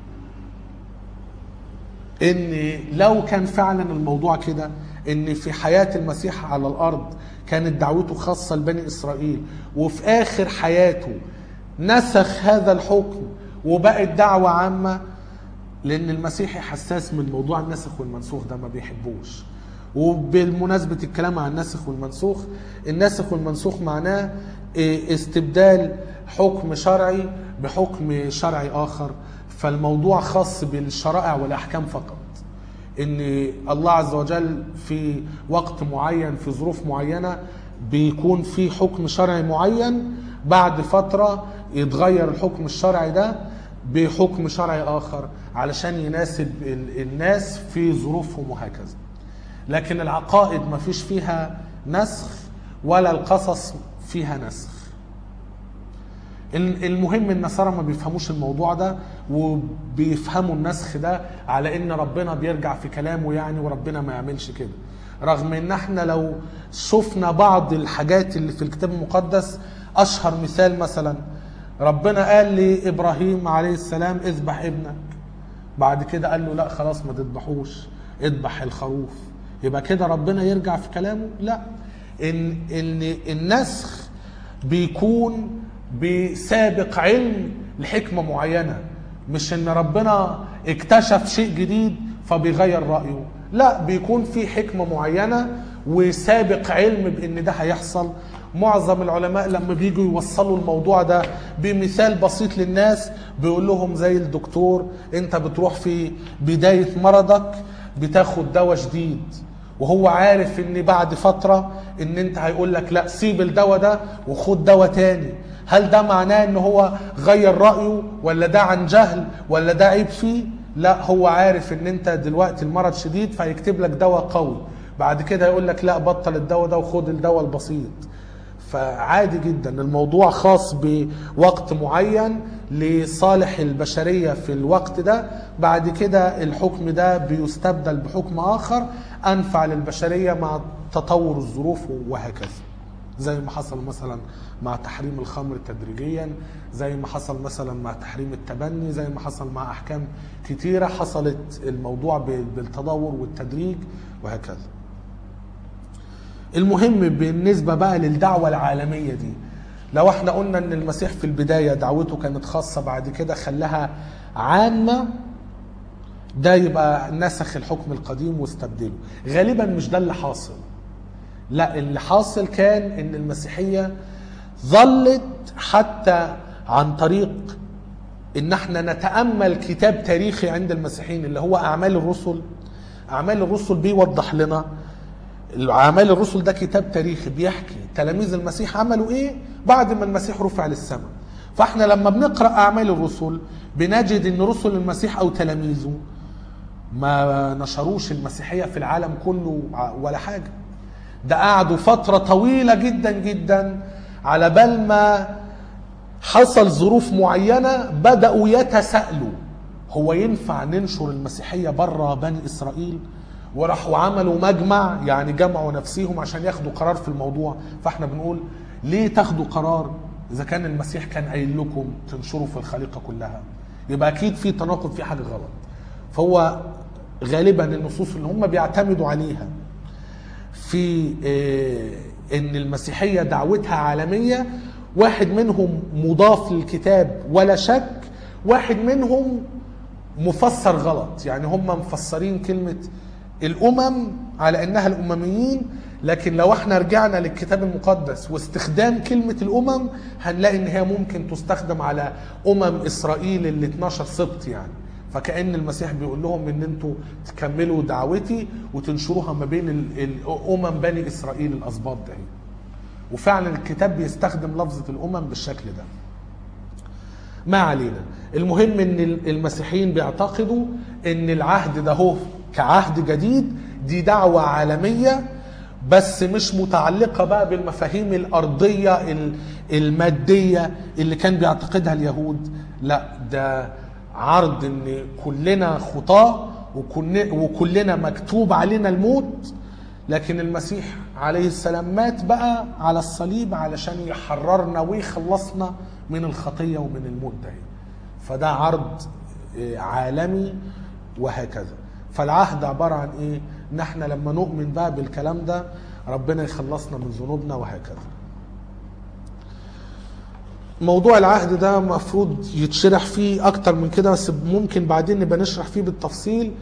ان لو كان فعلا الموضوع كده ان في حياة المسيح على الارض كانت دعوته خاصة لبني اسرائيل وفي اخر حياته نسخ هذا الحكم وبقت دعوة عامة لان المسيحي حساس من موضوع النسخ والمنسوخ ده ما بيحبوش وبالمناسبة الكلام عن الناسخ والمنسوخ الناسخ والمنسوخ معناه استبدال حكم شرعي بحكم شرعي آخر فالموضوع خاص بالشرائع والأحكام فقط ان الله عز وجل في وقت معين في ظروف معينة بيكون في حكم شرعي معين بعد فترة يتغير الحكم الشرعي ده بحكم شرعي آخر علشان يناسب الناس في ظروفهم وهكذا لكن العقائد ما فيش فيها نسخ ولا القصص فيها نسخ المهم النصارى ما بيفهموش الموضوع ده وبيفهموا النسخ ده على ان ربنا بيرجع في كلامه يعني وربنا ما يعملش كده رغم ان احنا لو شفنا بعض الحاجات اللي في الكتاب المقدس اشهر مثال مثلا ربنا قال لابراهيم عليه السلام اذبح ابنك بعد كده قال له لا خلاص ما تذبحوش اذبح الخروف يبقى كده ربنا يرجع في كلامه لا ان ان النسخ بيكون بسابق علم لحكمه معينه مش ان ربنا اكتشف شيء جديد فبيغير رايه لا بيكون في حكمه معينه وسابق علم بان ده هيحصل معظم العلماء لما بيجوا يوصلوا الموضوع ده بمثال بسيط للناس بيقول لهم زي الدكتور انت بتروح في بدايه مرضك بتاخد دواء جديد وهو عارف ان بعد فتره ان انت هيقول لك لا سيب الدواء ده وخد دواء تاني هل ده معناه ان هو غير رايه ولا ده عن جهل ولا ده عيب فيه لا هو عارف ان انت دلوقتي المرض شديد فيكتب لك دواء قوي بعد كده يقول لك لا بطل الدواء ده وخد الدواء البسيط فعادي جدا الموضوع خاص بوقت معين لصالح البشرية في الوقت ده بعد كده الحكم ده بيستبدل بحكم آخر أنفع للبشرية مع تطور الظروف وهكذا زي ما حصل مثلا مع تحريم الخمر تدريجيا زي ما حصل مثلا مع تحريم التبني زي ما حصل مع أحكام كتيرة حصلت الموضوع بالتدور والتدريج وهكذا المهم بالنسبة بقى للدعوة العالمية دي لو احنا قلنا ان المسيح في البداية دعوته كانت خاصة بعد كده خلاها عامة ده يبقى نسخ الحكم القديم واستبدله غالبا مش ده اللي حاصل لا اللي حاصل كان ان المسيحية ظلت حتى عن طريق ان احنا نتأمل كتاب تاريخي عند المسيحيين اللي هو اعمال الرسل اعمال الرسل بيوضح لنا اعمال الرسل ده كتاب تاريخي بيحكي تلاميذ المسيح عملوا ايه بعد ما المسيح رفع للسماء فاحنا لما بنقرا اعمال الرسل بنجد ان رسل المسيح او تلاميذه ما نشروش المسيحيه في العالم كله ولا حاجه ده قعدوا فتره طويله جدا جدا على بال ما حصل ظروف معينه بداوا يتساءلوا هو ينفع ننشر المسيحيه بره بني اسرائيل وراحوا عملوا مجمع يعني جمعوا نفسيهم عشان ياخدوا قرار في الموضوع فاحنا بنقول ليه تاخدوا قرار اذا كان المسيح كان قايل لكم تنشروا في الخليقه كلها يبقى اكيد في تناقض في حاجه غلط فهو غالبا النصوص اللي هم بيعتمدوا عليها في آه، ان المسيحيه دعوتها عالميه واحد منهم مضاف للكتاب ولا شك واحد منهم مفسر غلط يعني هم مفسرين كلمه الامم على انها الامميين لكن لو احنا رجعنا للكتاب المقدس واستخدام كلمة الأمم هنلاقي إن هي ممكن تستخدم على أمم إسرائيل اللي 12 سبط يعني فكأن المسيح بيقول لهم إن أنتوا تكملوا دعوتي وتنشروها ما بين ال- الأمم بني إسرائيل الأسباط ده وفعلا الكتاب بيستخدم لفظة الأمم بالشكل ده ما علينا المهم ان المسيحيين بيعتقدوا ان العهد ده هو كعهد جديد دي دعوة عالمية بس مش متعلقة بقى بالمفاهيم الأرضية ال- المادية اللي كان بيعتقدها اليهود لا ده عرض ان كلنا خطاة وكن- وكلنا مكتوب علينا الموت لكن المسيح عليه السلام مات بقى على الصليب علشان يحررنا ويخلصنا من الخطية ومن الموت ده فده عرض آه، عالمي وهكذا فالعهد عبارة عن ايه ان احنا لما نؤمن بقى بالكلام ده ربنا يخلصنا من ذنوبنا وهكذا موضوع العهد ده مفروض يتشرح فيه اكتر من كده بس ممكن بعدين نبقى نشرح فيه بالتفصيل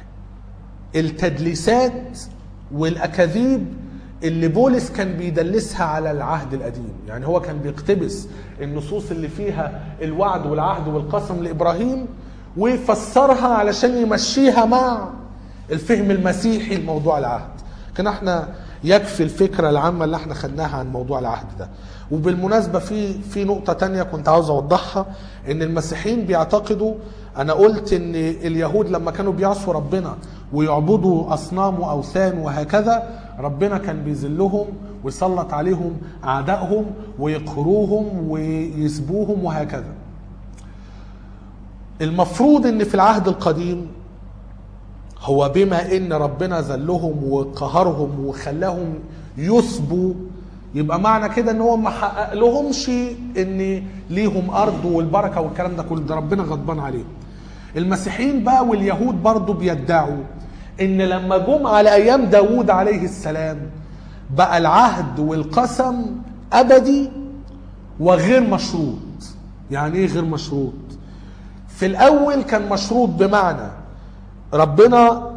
التدليسات والاكاذيب اللي بولس كان بيدلسها على العهد القديم يعني هو كان بيقتبس النصوص اللي فيها الوعد والعهد والقسم لابراهيم ويفسرها علشان يمشيها مع الفهم المسيحي لموضوع العهد كان احنا يكفي الفكره العامه اللي احنا خدناها عن موضوع العهد ده وبالمناسبه في في نقطه تانية كنت عاوز اوضحها ان المسيحيين بيعتقدوا انا قلت ان اليهود لما كانوا بيعصوا ربنا ويعبدوا اصنام واوثان وهكذا ربنا كان بيذلهم ويسلط عليهم اعدائهم ويقهروهم ويسبوهم وهكذا المفروض ان في العهد القديم هو بما ان ربنا ذلهم وقهرهم وخلاهم يثبوا يبقى معنى كده ان هو ما حقق لهمش ان ليهم ارض والبركه والكلام ده كله ده ربنا غضبان عليهم المسيحيين بقى واليهود برضو بيدعوا ان لما جم على ايام داوود عليه السلام بقى العهد والقسم ابدي وغير مشروط يعني ايه غير مشروط في الاول كان مشروط بمعنى ربنا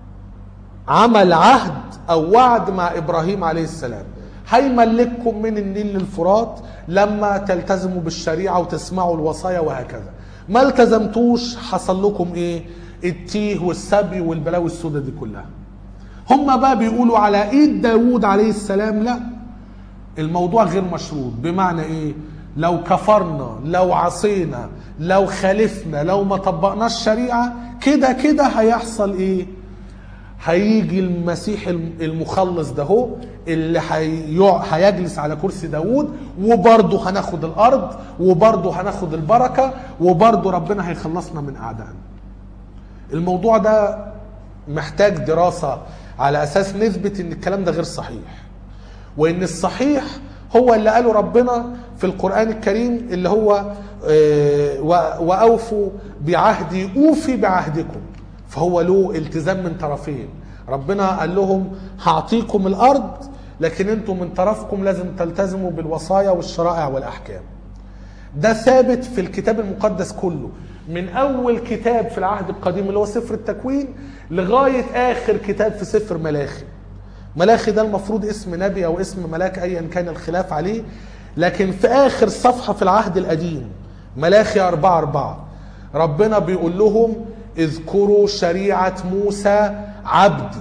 عمل عهد او وعد مع ابراهيم عليه السلام هيملككم من النيل للفرات لما تلتزموا بالشريعه وتسمعوا الوصايا وهكذا ما التزمتوش حصل لكم ايه التيه والسبي والبلاوي السوداء دي كلها هم بقى بيقولوا على ايد داوود عليه السلام لا الموضوع غير مشروط بمعنى ايه لو كفرنا لو عصينا لو خالفنا لو ما طبقناش الشريعه كده كده هيحصل ايه هيجي المسيح المخلص ده هو اللي هيع- هيجلس على كرسي داوود وبرضه هناخد الارض وبرضه هناخد البركه وبرضه ربنا هيخلصنا من اعدائنا الموضوع ده محتاج دراسه على اساس نثبت ان الكلام ده غير صحيح وان الصحيح هو اللي قاله ربنا في القران الكريم اللي هو آه، و- واوفوا بعهدي اوفي بعهدكم فهو له التزام من طرفين ربنا قال لهم هعطيكم الارض لكن انتم من طرفكم لازم تلتزموا بالوصايا والشرائع والاحكام ده ثابت في الكتاب المقدس كله من اول كتاب في العهد القديم اللي هو سفر التكوين لغايه اخر كتاب في سفر ملاخي ملاخي ده المفروض اسم نبي او اسم ملاك ايا كان الخلاف عليه لكن في اخر صفحه في العهد القديم ملاخي أربعة أربعة ربنا بيقول لهم اذكروا شريعة موسى عبدي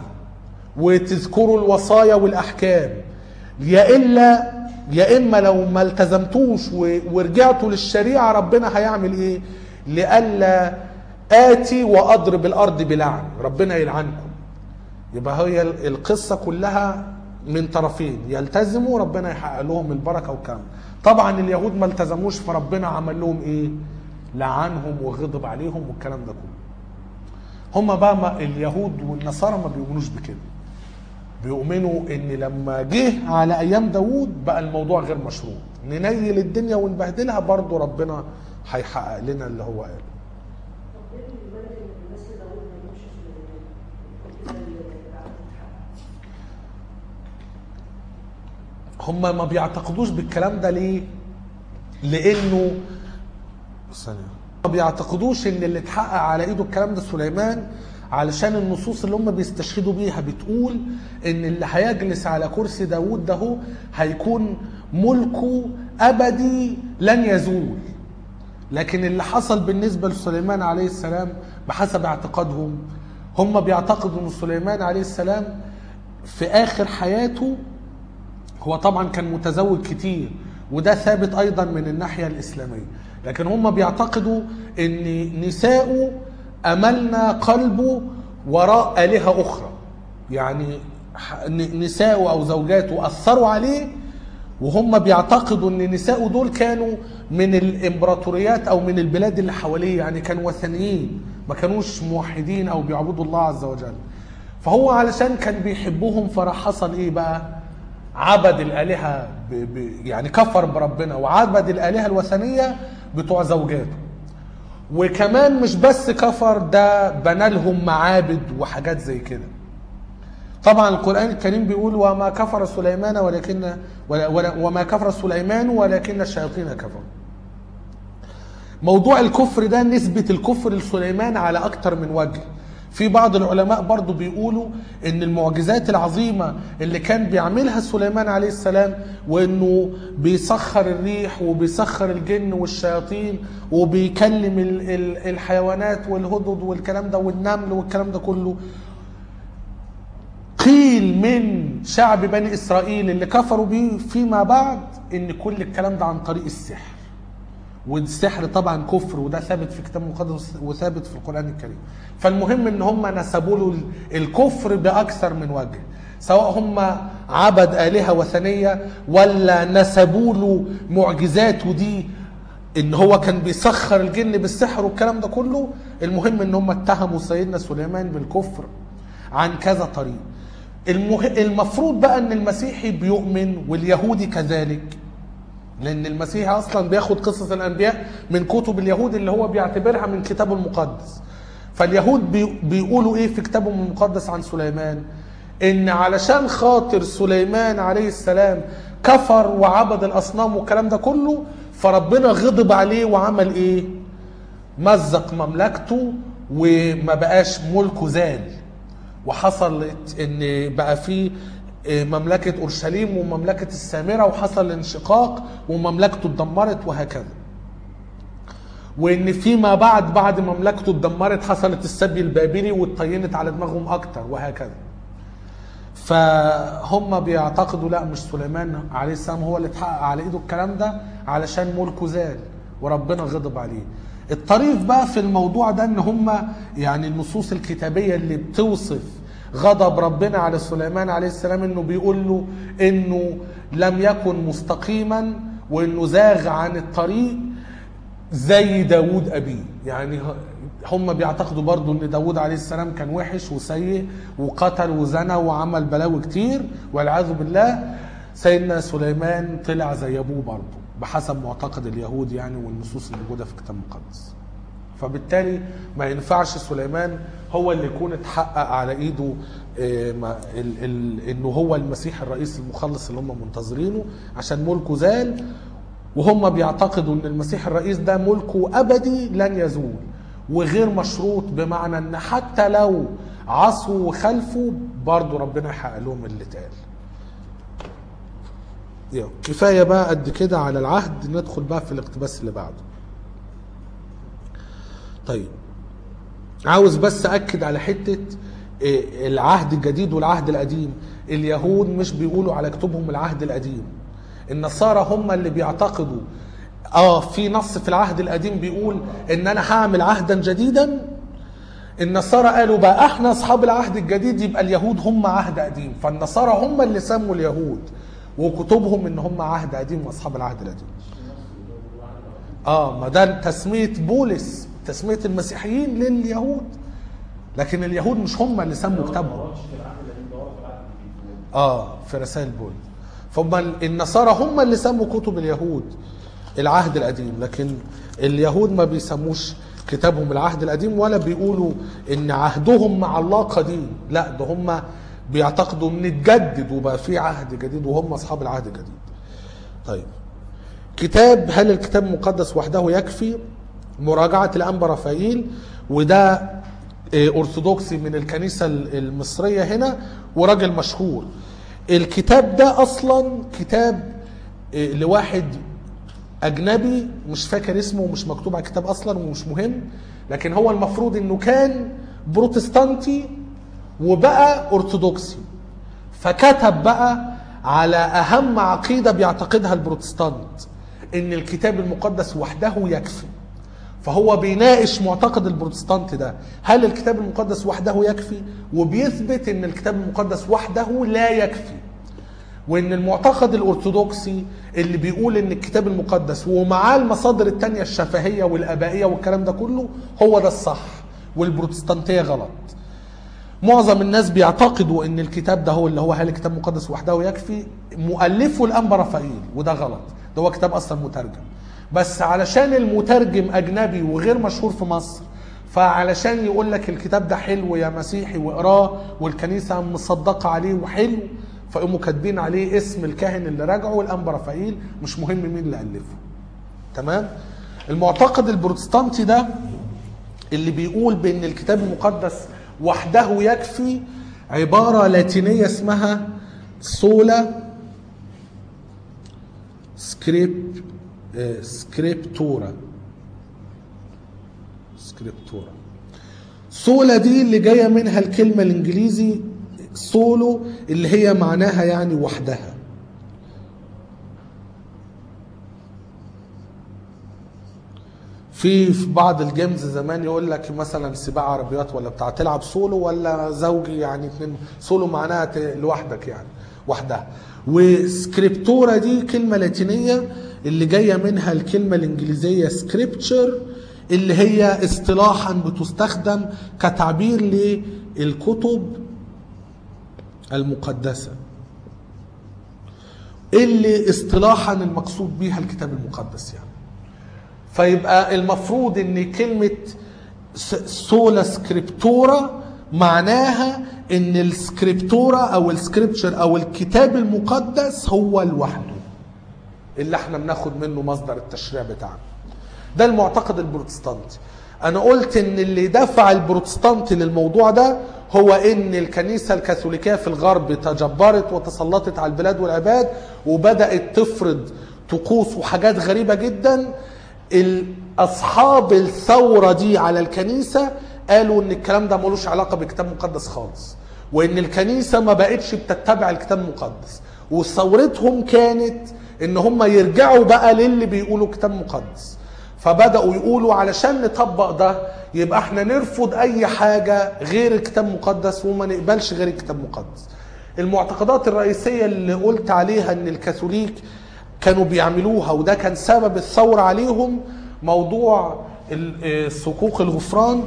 وتذكروا الوصايا والأحكام يا إلا يا إما لو ما التزمتوش و- ورجعتوا للشريعة ربنا هيعمل إيه لئلا آتي وأضرب الأرض بلعن ربنا يلعنكم يبقى هي ال- القصة كلها من طرفين يلتزموا ربنا يحقق لهم البركة والكلام طبعا اليهود ما التزموش فربنا عمل لهم ايه لعنهم وغضب عليهم والكلام ده كله هم بقى ما اليهود والنصارى ما بيؤمنوش بكده بيؤمنوا ان لما جه على ايام داوود بقى الموضوع غير مشروط ننيل الدنيا ونبهدلها برضه ربنا هيحقق لنا اللي هو قاله طب ليه الملك اللي بيمثل داوود ما يجيبش سليمان؟ كده العقد اتحقق. هم ما بيعتقدوش بالكلام ده ليه؟ لانه ثانية ما بيعتقدوش ان اللي اتحقق على ايده الكلام ده سليمان علشان النصوص اللي هم بيستشهدوا بيها بتقول ان اللي هيجلس على كرسي داوود ده هو هيكون ملكه ابدي لن يزول لكن اللي حصل بالنسبة لسليمان عليه السلام بحسب اعتقادهم هم بيعتقدوا ان سليمان عليه السلام في اخر حياته هو طبعا كان متزوج كتير وده ثابت ايضا من الناحيه الاسلاميه لكن هم بيعتقدوا ان نساؤه املنا قلبه وراء الهه اخرى يعني ح- ن- نساؤه او زوجاته اثروا عليه وهم بيعتقدوا ان نساؤه دول كانوا من الامبراطوريات او من البلاد اللي حواليه يعني كانوا وثنيين ما كانوش موحدين او بيعبدوا الله عز وجل فهو علشان كان بيحبهم فراح حصل ايه بقى عبد الالهه ب... ب... يعني كفر بربنا وعبد الالهه الوثنيه بتوع زوجاته وكمان مش بس كفر ده بنى لهم معابد وحاجات زي كده طبعا القران الكريم بيقول وما كفر سليمان ولكن ولا ولا وما كفر سليمان ولكن الشياطين كفروا موضوع الكفر ده نسبة الكفر لسليمان على أكتر من وجه في بعض العلماء برضو بيقولوا ان المعجزات العظيمة اللي كان بيعملها سليمان عليه السلام وانه بيسخر الريح وبيسخر الجن والشياطين وبيكلم ال- ال- الحيوانات والهدد والكلام ده والنمل والكلام ده كله قيل من شعب بني اسرائيل اللي كفروا بيه فيما بعد ان كل الكلام ده عن طريق السحر والسحر طبعا كفر وده ثابت في كتاب المقدس وثابت في القران الكريم فالمهم ان هم نسبوا له الكفر باكثر من وجه سواء هم عبد الهه وثنيه ولا نسبوا له معجزاته دي ان هو كان بيسخر الجن بالسحر والكلام ده كله المهم ان هم اتهموا سيدنا سليمان بالكفر عن كذا طريق المه... المفروض بقى ان المسيحي بيؤمن واليهودي كذلك لان المسيحي اصلا بياخد قصص الانبياء من كتب اليهود اللي هو بيعتبرها من كتابه المقدس فاليهود بي... بيقولوا ايه في كتابهم المقدس عن سليمان ان علشان خاطر سليمان عليه السلام كفر وعبد الاصنام والكلام ده كله فربنا غضب عليه وعمل ايه مزق مملكته وما بقاش ملكه زال وحصلت ان بقى في مملكة اورشليم ومملكة السامرة وحصل انشقاق ومملكته اتدمرت وهكذا وان فيما بعد بعد مملكته اتدمرت حصلت السبي البابلي واتطينت على دماغهم اكتر وهكذا فهم بيعتقدوا لا مش سليمان عليه السلام هو اللي اتحقق على ايده الكلام ده علشان ملكه زال وربنا غضب عليه الطريف بقى في الموضوع ده ان هم يعني النصوص الكتابيه اللي بتوصف غضب ربنا على سليمان عليه السلام انه بيقول له انه لم يكن مستقيما وانه زاغ عن الطريق زي داود ابيه يعني هم بيعتقدوا برضو ان داود عليه السلام كان وحش وسيء وقتل وزنى وعمل بلاوي كتير والعياذ بالله سيدنا سليمان طلع زي ابوه برضو بحسب معتقد اليهود يعني والنصوص اللي موجوده في الكتاب المقدس فبالتالي ما ينفعش سليمان هو اللي يكون اتحقق على ايده آه، ما- ال- ال- انه هو المسيح الرئيس المخلص اللي هم منتظرينه عشان ملكه زال وهم بيعتقدوا ان المسيح الرئيس ده ملكه ابدي لن يزول وغير مشروط بمعنى ان حتى لو عصوا وخلفوا برضه ربنا يحقق لهم اللي اتقال يلا، كفايه بقى قد كده على العهد ندخل بقى في الاقتباس اللي بعده طيب عاوز بس اكد على حته إيه، العهد الجديد والعهد القديم اليهود مش بيقولوا على كتبهم العهد القديم النصارى هم اللي بيعتقدوا اه في نص في العهد القديم بيقول ان انا هعمل عهدا جديدا النصارى قالوا بقى احنا اصحاب العهد الجديد يبقى اليهود هم عهد قديم فالنصارى هم اللي سموا اليهود وكتبهم ان هم عهد قديم واصحاب العهد القديم اه ما ده تسميه بولس تسميه المسيحيين لليهود لكن اليهود مش هم اللي سموا كتابهم ما في العهد القديم دورت في العهد الجديد اه في رسائل بولس فهم ال- النصارى هم اللي سموا كتب اليهود العهد القديم لكن اليهود ما بيسموش كتابهم العهد القديم ولا بيقولوا ان عهدهم مع الله قديم لا ده هم بيعتقدوا ان اتجدد وبقى في عهد جديد وهم اصحاب العهد الجديد طيب كتاب هل الكتاب المقدس وحده يكفي مراجعة الأنبا رافائيل وده آه، أرثوذكسي من الكنيسة المصرية هنا وراجل مشهور الكتاب ده أصلا كتاب آه، لواحد أجنبي مش فاكر اسمه ومش مكتوب على الكتاب أصلا ومش مهم لكن هو المفروض إنه كان بروتستانتي وبقى أرثوذكسي فكتب بقى على اهم عقيده بيعتقدها البروتستانت ان الكتاب المقدس وحده يكفي فهو بيناقش معتقد البروتستانت ده هل الكتاب المقدس وحده يكفي وبيثبت ان الكتاب المقدس وحده لا يكفي وان المعتقد الارثوذكسي اللي بيقول ان الكتاب المقدس ومعاه المصادر التانية الشفهية والابائية والكلام ده كله هو ده الصح والبروتستانتية غلط معظم الناس بيعتقدوا ان الكتاب ده هو اللي هو هل الكتاب المقدس وحده يكفي مؤلفه الانبا رافائيل وده غلط ده هو كتاب اصلا مترجم بس علشان المترجم اجنبي وغير مشهور في مصر فعلشان يقول لك الكتاب ده حلو يا مسيحي واقراه والكنيسه مصدقه عليه وحلو فيقوموا كاتبين عليه اسم الكاهن اللي راجعه الانبا رافائيل مش مهم مين اللي الفه تمام المعتقد البروتستانتي ده اللي بيقول بان الكتاب المقدس وحده يكفي عبارة لاتينية اسمها سولا سكريب آه، سكريبتورا سكريبتورا سولا دي اللي جاية منها الكلمة الانجليزي سولو اللي هي معناها يعني وحدها في في بعض الجيمز زمان يقول لك مثلا سباق عربيات ولا بتاع تلعب سولو ولا زوجي يعني اتنين سولو معناها ت- لوحدك يعني وحدها وسكريبتورا دي كلمة لاتينية اللي جاية منها الكلمة الإنجليزية سكريبتشر اللي هي اصطلاحا بتستخدم كتعبير للكتب المقدسة اللي اصطلاحا المقصود بيها الكتاب المقدس يعني فيبقى المفروض ان كلمة س- سولا سكريبتورا معناها ان السكريبتورا او السكريبتشر او الكتاب المقدس هو لوحده اللي احنا بناخد منه مصدر التشريع بتاعنا ده المعتقد البروتستانتي انا قلت ان اللي دفع البروتستانتي للموضوع ده هو ان الكنيسة الكاثوليكية في الغرب تجبرت وتسلطت على البلاد والعباد وبدأت تفرض طقوس وحاجات غريبة جدا ال- اصحاب الثورة دي على الكنيسة قالوا ان الكلام ده ملوش علاقة بكتاب مقدس خالص وان الكنيسة ما بقتش بتتبع الكتاب المقدس وثورتهم كانت ان هم يرجعوا بقى للي بيقولوا كتاب مقدس فبدأوا يقولوا علشان نطبق ده يبقى احنا نرفض اي حاجة غير الكتاب المقدس وما نقبلش غير الكتاب المقدس المعتقدات الرئيسية اللي قلت عليها ان الكاثوليك كانوا بيعملوها وده كان سبب الثورة عليهم موضوع ال- آه، صكوك الغفران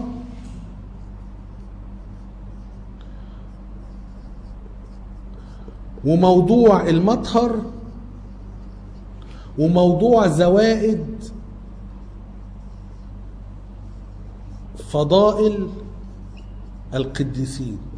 وموضوع المطهر وموضوع زوائد فضائل القديسين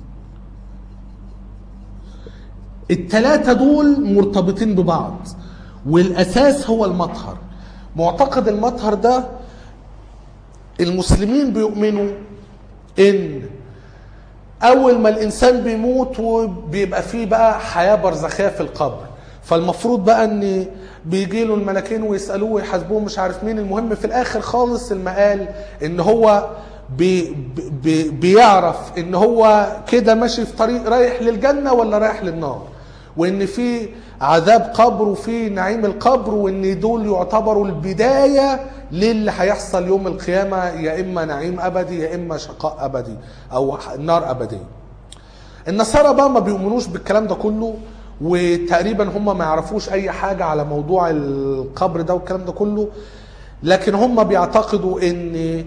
التلاتة دول مرتبطين ببعض والأساس هو المطهر معتقد المطهر ده المسلمين بيؤمنوا إن أول ما الإنسان بيموت وبيبقى فيه بقى حياة برزخية في القبر فالمفروض بقى ان بيجي له الملكين ويسالوه ويحاسبوه مش عارف مين المهم في الاخر خالص المقال ان هو بي بي بيعرف ان هو كده ماشي في طريق رايح للجنه ولا رايح للنار وان في عذاب قبر وفي نعيم القبر وان دول يعتبروا البدايه للي هيحصل يوم القيامه يا اما نعيم ابدي يا اما شقاء ابدي او نار ابديه النصارى بقى ما بيؤمنوش بالكلام ده كله وتقريبا هم ما يعرفوش اي حاجة على موضوع القبر ده والكلام ده كله لكن هم بيعتقدوا ان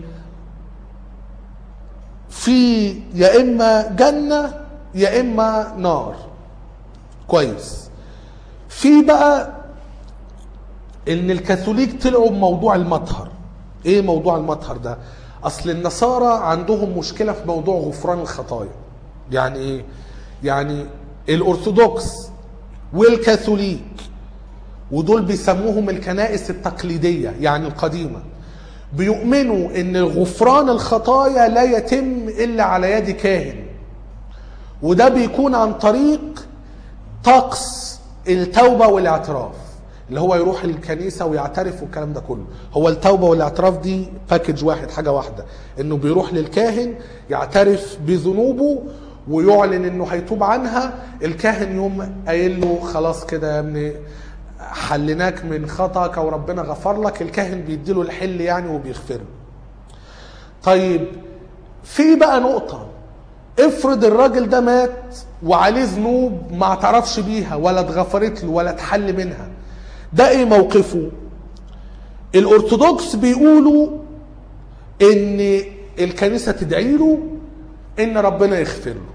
في يا اما جنة يا اما نار كويس في بقى ان الكاثوليك طلعوا بموضوع المطهر ايه موضوع المطهر ده اصل النصارى عندهم مشكلة في موضوع غفران الخطايا يعني ايه يعني الارثوذكس والكاثوليك ودول بيسموهم الكنائس التقليدية يعني القديمة بيؤمنوا ان غفران الخطايا لا يتم الا على يد كاهن وده بيكون عن طريق طقس التوبة والاعتراف اللي هو يروح الكنيسة ويعترف والكلام ده كله هو التوبة والاعتراف دي باكج واحد حاجة واحدة انه بيروح للكاهن يعترف بذنوبه ويعلن انه هيتوب عنها الكاهن يوم قايل له خلاص كده يا ابني حلناك من خطأك او ربنا غفر لك الكاهن بيديله الحل يعني وبيغفره طيب في بقى نقطة افرض الراجل ده مات وعليه ذنوب ما اعترفش بيها ولا اتغفرت له ولا اتحل منها ده ايه موقفه الارثوذكس بيقولوا ان الكنيسة تدعي له ان ربنا يغفر له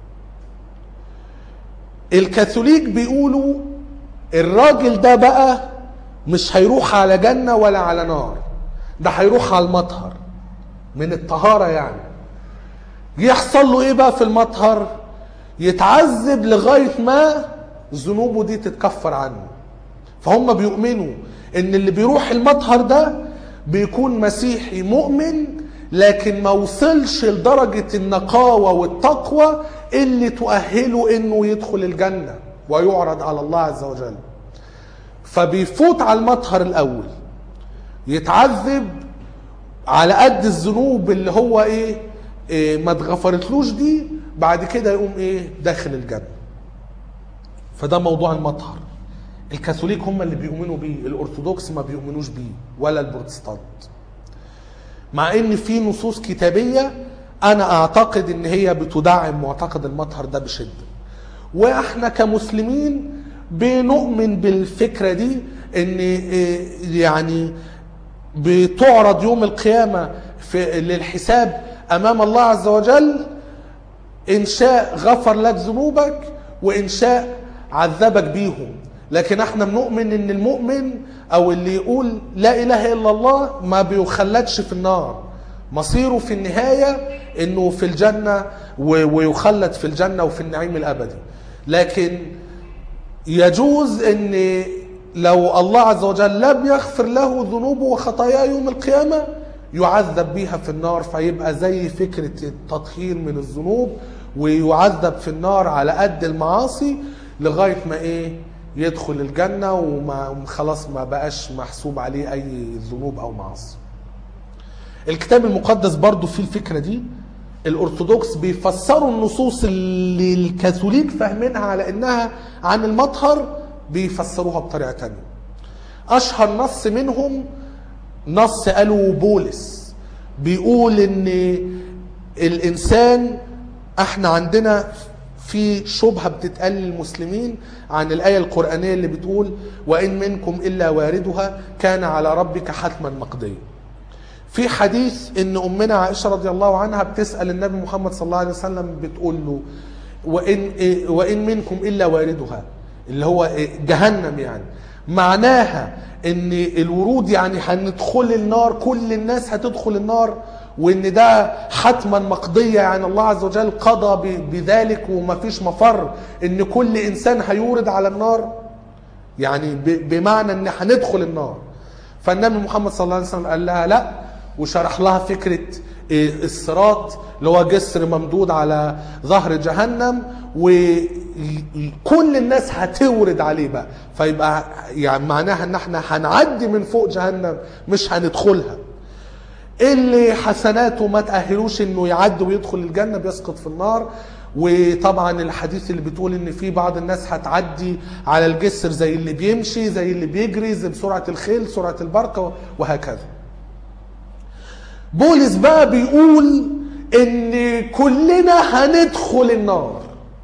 الكاثوليك بيقولوا الراجل ده بقى مش هيروح على جنة ولا على نار ده هيروح على المطهر من الطهارة يعني يحصل له ايه بقى في المطهر يتعذب لغاية ما ذنوبه دي تتكفر عنه فهم بيؤمنوا ان اللي بيروح المطهر ده بيكون مسيحي مؤمن لكن ما وصلش لدرجة النقاوة والتقوى اللي تؤهله انه يدخل الجنة ويعرض على الله عز وجل فبيفوت على المطهر الاول يتعذب على قد الذنوب اللي هو ايه, إيه ما اتغفرتلوش دي بعد كده يقوم ايه داخل الجنة فده موضوع المطهر الكاثوليك هم اللي بيؤمنوا بيه الارثوذكس ما بيؤمنوش بيه ولا البروتستانت مع ان في نصوص كتابية انا اعتقد ان هي بتدعم معتقد المطهر ده بشدة واحنا كمسلمين بنؤمن بالفكرة دي ان إيه يعني بتعرض يوم القيامة في للحساب أمام الله عز وجل إن شاء غفر لك ذنوبك وإن شاء عذبك بيهم لكن احنا بنؤمن ان المؤمن او اللي يقول لا اله الا الله ما بيخلدش في النار مصيره في النهاية انه في الجنة و- ويخلد في الجنة وفي النعيم الابدي لكن يجوز ان لو الله عز وجل لم يغفر له ذنوبه وخطاياه يوم القيامة يعذب بيها في النار فيبقى زي فكرة التطهير من الذنوب ويعذب في النار على قد المعاصي لغاية ما ايه يدخل الجنة وما خلاص ما بقاش محسوب عليه اي ذنوب او معاصي الكتاب المقدس برضو فيه الفكرة دي الأرثوذكس بيفسروا النصوص اللي الكاثوليك فاهمينها على إنها عن المطهر بيفسروها بطريقة تانية أشهر نص منهم نص قاله بولس بيقول إن الإنسان احنا عندنا في شبهة بتتقال للمسلمين عن الآية القرآنية اللي بتقول وإن منكم إلا واردها كان على ربك حتما مقضيا في حديث ان امنا عائشه رضي الله عنها بتسال النبي محمد صلى الله عليه وسلم بتقول له وان وان منكم الا واردها اللي هو جهنم يعني معناها ان الورود يعني هندخل النار كل الناس هتدخل النار وان ده حتما مقضيه يعني الله عز وجل قضى ب- بذلك ومفيش مفر ان كل انسان هيورد على النار يعني ب- بمعنى ان هندخل النار فالنبي محمد صلى الله عليه وسلم قال لها لا وشرح لها فكرة إيه الصراط اللي هو جسر ممدود على ظهر جهنم وكل الناس هتورد عليه بقى فيبقى يعني معناها ان احنا هنعدي من فوق جهنم مش هندخلها اللي حسناته ما تأهلوش انه يعدي ويدخل الجنة بيسقط في النار وطبعا الحديث اللي بتقول ان في بعض الناس هتعدي على الجسر زي اللي بيمشي زي اللي بيجري زي بسرعة الخيل سرعة البرقة وهكذا بولس بقى بيقول ان كلنا هندخل النار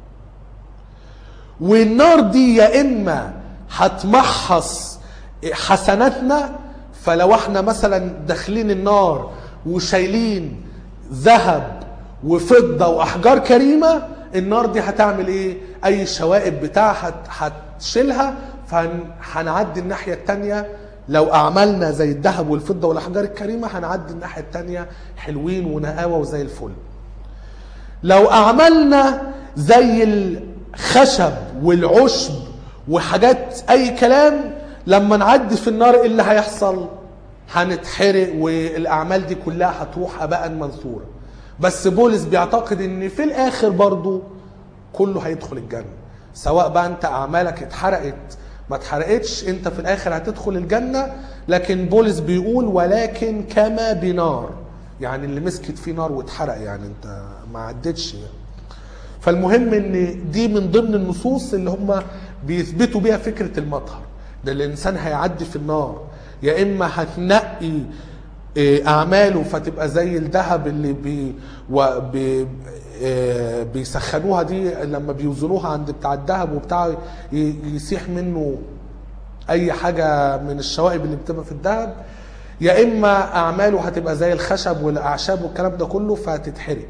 والنار دي يا اما هتمحص حسناتنا فلو احنا مثلا داخلين النار وشايلين ذهب وفضة واحجار كريمة النار دي هتعمل ايه اي شوائب بتاعها هت- هتشيلها فهنعدي الناحية التانية لو اعمالنا زي الذهب والفضة والاحجار الكريمة هنعدي الناحية التانية حلوين ونقاوة وزي الفل لو اعمالنا زي الخشب والعشب وحاجات اي كلام لما نعدي في النار ايه اللي هيحصل هنتحرق والاعمال دي كلها هتروح هباء منثورا بس بولس بيعتقد ان في الاخر برضو كله هيدخل الجنه سواء بقى انت اعمالك اتحرقت ما اتحرقتش انت في الاخر هتدخل الجنه لكن بولس بيقول ولكن كما بنار يعني اللي مسكت فيه نار واتحرق يعني انت ما عدتش يعني. فالمهم ان دي من ضمن النصوص اللي هم بيثبتوا بيها فكره المطهر ده الانسان هيعدي في النار يا اما هتنقي إيه، اعماله فتبقى زي الذهب اللي بي و بي إيه، بيسخنوها دي لما بيوزنوها عند بتاع الذهب وبتاع ي- يسيح منه اي حاجه من الشوائب اللي بتبقى في الذهب يا اما اعماله هتبقى زي الخشب والاعشاب والكلام ده كله فهتتحرق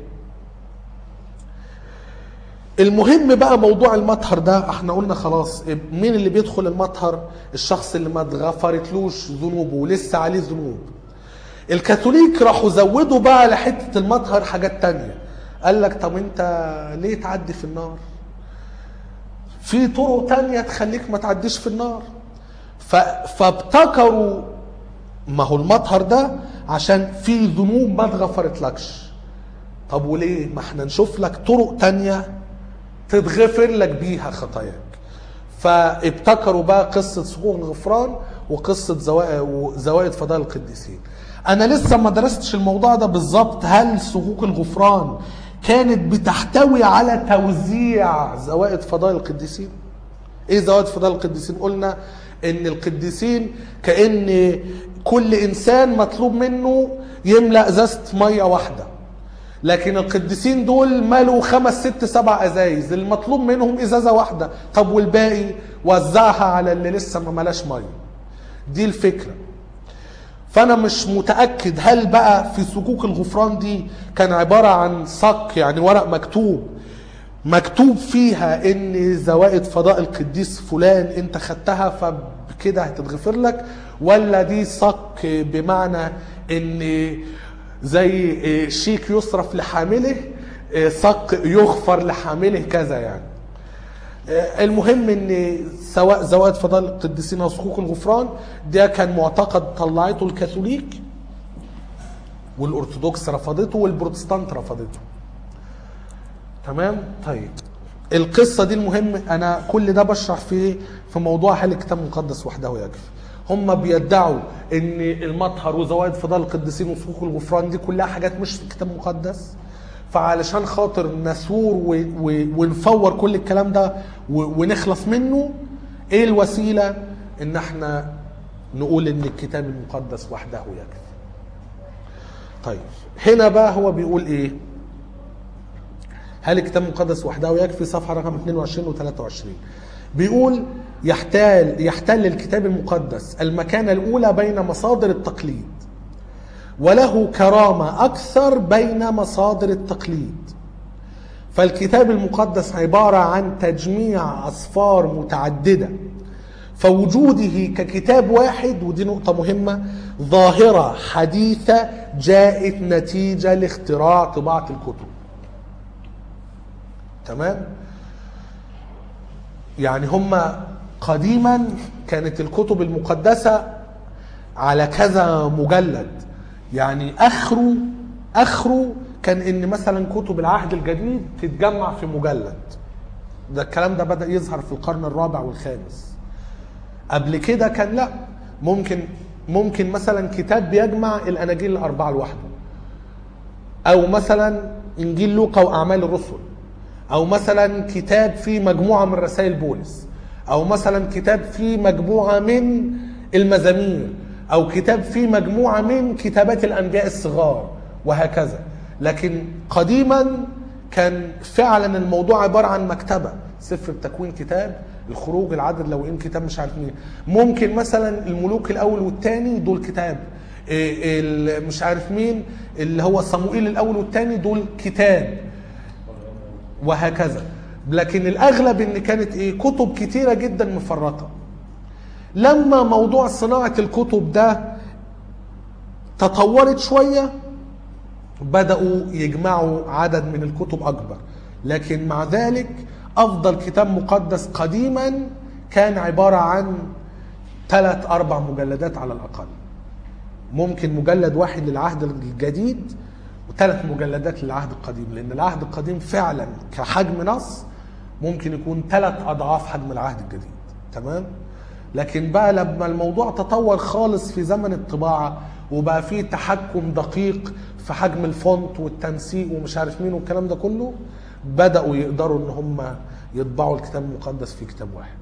المهم بقى موضوع المطهر ده احنا قلنا خلاص مين اللي بيدخل المطهر الشخص اللي ما اتغفرتلوش ذنوبه ولسه عليه ذنوب الكاثوليك راحوا زودوا بقى لحتة المطهر حاجات تانية قال لك طب انت ليه تعدي في النار في طرق تانية تخليك ما تعديش في النار ف... فابتكروا ما هو المطهر ده عشان في ذنوب ما اتغفرتلكش طب وليه ما احنا نشوف لك طرق تانية تتغفر لك بيها خطاياك فابتكروا بقى قصة سقوط الغفران وقصة زوائد, زوائد فضائل القديسين انا لسه ما درستش الموضوع ده بالظبط هل سقوق الغفران كانت بتحتوي على توزيع زوائد فضائل القديسين ايه زوائد فضائل القديسين قلنا ان القديسين كان كل انسان مطلوب منه يملا ازازه ميه واحده لكن القديسين دول مالوا خمس ست سبع ازايز المطلوب منهم ازازه واحده طب والباقي وزعها على اللي لسه ما ملاش ميه دي الفكره فانا مش متاكد هل بقى في صكوك الغفران دي كان عباره عن صك يعني ورق مكتوب مكتوب فيها ان زوائد فضاء القديس فلان انت خدتها فبكده هتتغفر لك ولا دي صك بمعنى ان زي شيك يصرف لحامله صك يغفر لحامله كذا يعني المهم ان سواء زوائد فضائل القديسين او صكوك الغفران ده كان معتقد طلعته الكاثوليك والارثوذكس رفضته والبروتستانت رفضته تمام طيب القصه دي المهم انا كل ده بشرح في في موضوع هل الكتاب المقدس وحده يكفي هم بيدعوا ان المطهر وزوائد فضائل القديسين وصكوك الغفران دي كلها حاجات مش في الكتاب المقدس فعلشان خاطر نثور و- و- ونفور كل الكلام ده و- ونخلص منه ايه الوسيله ان احنا نقول ان الكتاب المقدس وحده يكفي طيب هنا بقى هو بيقول ايه هل الكتاب المقدس وحده يكفي صفحه رقم 22 و 23 بيقول يحتال يحتل الكتاب المقدس المكانه الاولى بين مصادر التقليد وله كرامه اكثر بين مصادر التقليد فالكتاب المقدس عباره عن تجميع اصفار متعدده فوجوده ككتاب واحد ودي نقطه مهمه ظاهره حديثه جاءت نتيجه لاختراع طباعه الكتب تمام يعني هم قديما كانت الكتب المقدسة على كذا مجلد يعني اخره اخره كان ان مثلا كتب العهد الجديد تتجمع في مجلد ده الكلام ده بدأ يظهر في القرن الرابع والخامس قبل كده كان لا ممكن ممكن مثلا كتاب بيجمع الاناجيل الاربعه لوحده او مثلا انجيل لوقا واعمال الرسل او مثلا كتاب فيه مجموعه من رسائل بولس او مثلا كتاب فيه مجموعه من المزامير او كتاب فيه مجموعه من كتابات الانبياء الصغار وهكذا لكن قديما كان فعلا الموضوع عباره عن مكتبه سفر التكوين كتاب الخروج العدد لو ان كتاب مش عارف مين ممكن مثلا الملوك الاول والثاني دول كتاب إيه ال- مش عارف مين اللي هو صموئيل الاول والثاني دول كتاب وهكذا لكن الاغلب ان كانت ايه كتب كتيره جدا مفرطه لما موضوع صناعه الكتب ده تطورت شويه بداوا يجمعوا عدد من الكتب اكبر لكن مع ذلك افضل كتاب مقدس قديما كان عباره عن ثلاث اربع مجلدات على الاقل ممكن مجلد واحد للعهد الجديد وثلاث مجلدات للعهد القديم لان العهد القديم فعلا كحجم نص ممكن يكون ثلاث اضعاف حجم العهد الجديد تمام لكن بقى لما الموضوع تطور خالص في زمن الطباعه وبقى فيه تحكم دقيق في حجم الفونت والتنسيق ومش عارف مين والكلام ده كله بداوا يقدروا ان هم يطبعوا الكتاب المقدس في كتاب واحد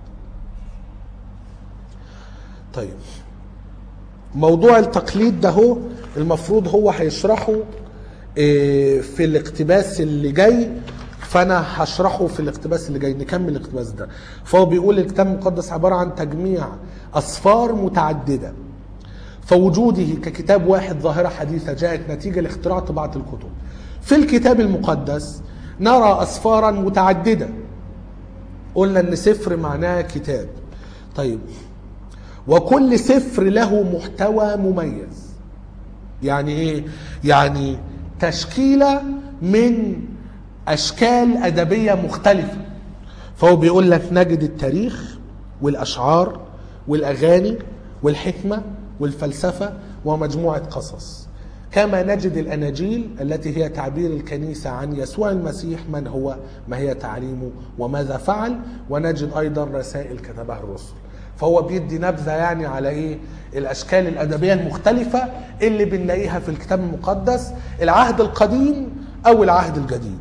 طيب موضوع التقليد ده هو المفروض هو هيشرحه إيه، في الاقتباس اللي جاي فانا هشرحه في الاقتباس اللي جاي نكمل الاقتباس ده فهو بيقول الكتاب المقدس عباره عن تجميع اصفار متعدده فوجوده ككتاب واحد ظاهره حديثه جاءت نتيجه لاختراع طباعه الكتب في الكتاب المقدس نرى اصفارا متعدده قلنا ان سفر معناه كتاب طيب وكل سفر له محتوى مميز يعني ايه يعني تشكيله من اشكال ادبيه مختلفه فهو بيقول لك نجد التاريخ والاشعار والاغاني والحكمه والفلسفه ومجموعه قصص كما نجد الاناجيل التي هي تعبير الكنيسه عن يسوع المسيح من هو ما هي تعليمه وماذا فعل ونجد ايضا رسائل كتبها الرسل فهو بيدي نبذه يعني على ايه الاشكال الادبيه المختلفه اللي بنلاقيها في الكتاب المقدس العهد القديم او العهد الجديد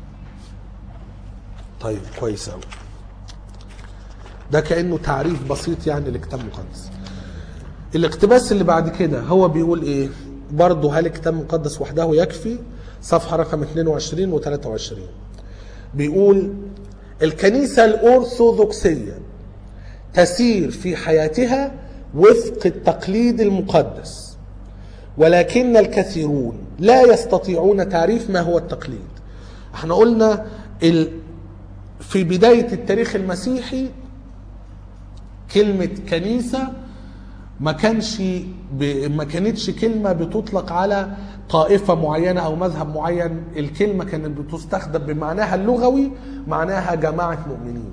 طيب كويس قوي ده كانه تعريف بسيط يعني للكتاب المقدس الاقتباس اللي بعد كده هو بيقول ايه برضه هل الكتاب المقدس وحده يكفي صفحه رقم 22 و 23 بيقول الكنيسه الارثوذكسيه تسير في حياتها وفق التقليد المقدس ولكن الكثيرون لا يستطيعون تعريف ما هو التقليد احنا قلنا ال... في بداية التاريخ المسيحي كلمة كنيسة ما كانش ب... ما كانتش كلمة بتطلق على طائفة معينة أو مذهب معين الكلمة كانت بتستخدم بمعناها اللغوي معناها جماعة مؤمنين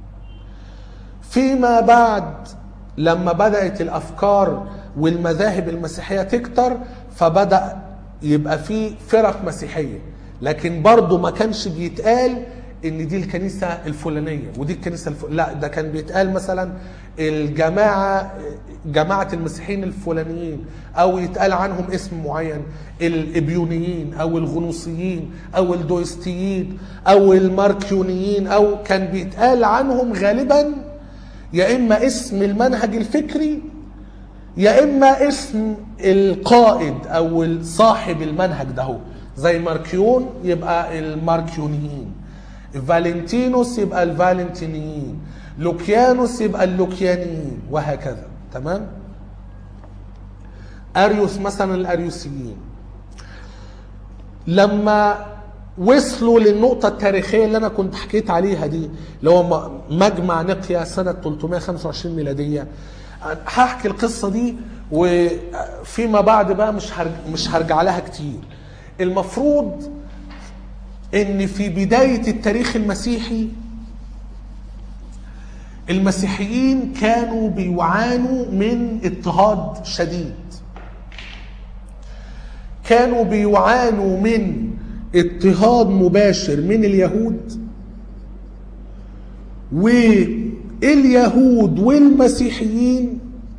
فيما بعد لما بدأت الأفكار والمذاهب المسيحية تكتر فبدأ يبقى في فرق مسيحية لكن برضه ما كانش بيتقال ان دي الكنيسة الفلانية ودي الكنيسة الف... لا ده كان بيتقال مثلا الجماعة جماعة المسيحيين الفلانيين او يتقال عنهم اسم معين الابيونيين او الغنوصيين او الدويستيين او الماركيونيين او كان بيتقال عنهم غالبا يا اما اسم المنهج الفكري يا اما اسم القائد او صاحب المنهج ده هو زي ماركيون يبقى الماركيونيين فالنتينوس يبقى الفالنتينيين لوكيانوس يبقى اللوكيانيين وهكذا تمام اريوس مثلا الاريوسيين لما وصلوا للنقطة التاريخية اللي أنا كنت حكيت عليها دي اللي هو مجمع نقيا سنة 325 ميلادية هحكي القصة دي وفيما بعد بقى مش هرج... مش هرجع لها كتير المفروض ان في بداية التاريخ المسيحي المسيحيين كانوا بيعانوا من اضطهاد شديد كانوا بيعانوا من اضطهاد مباشر من اليهود واليهود والمسيحيين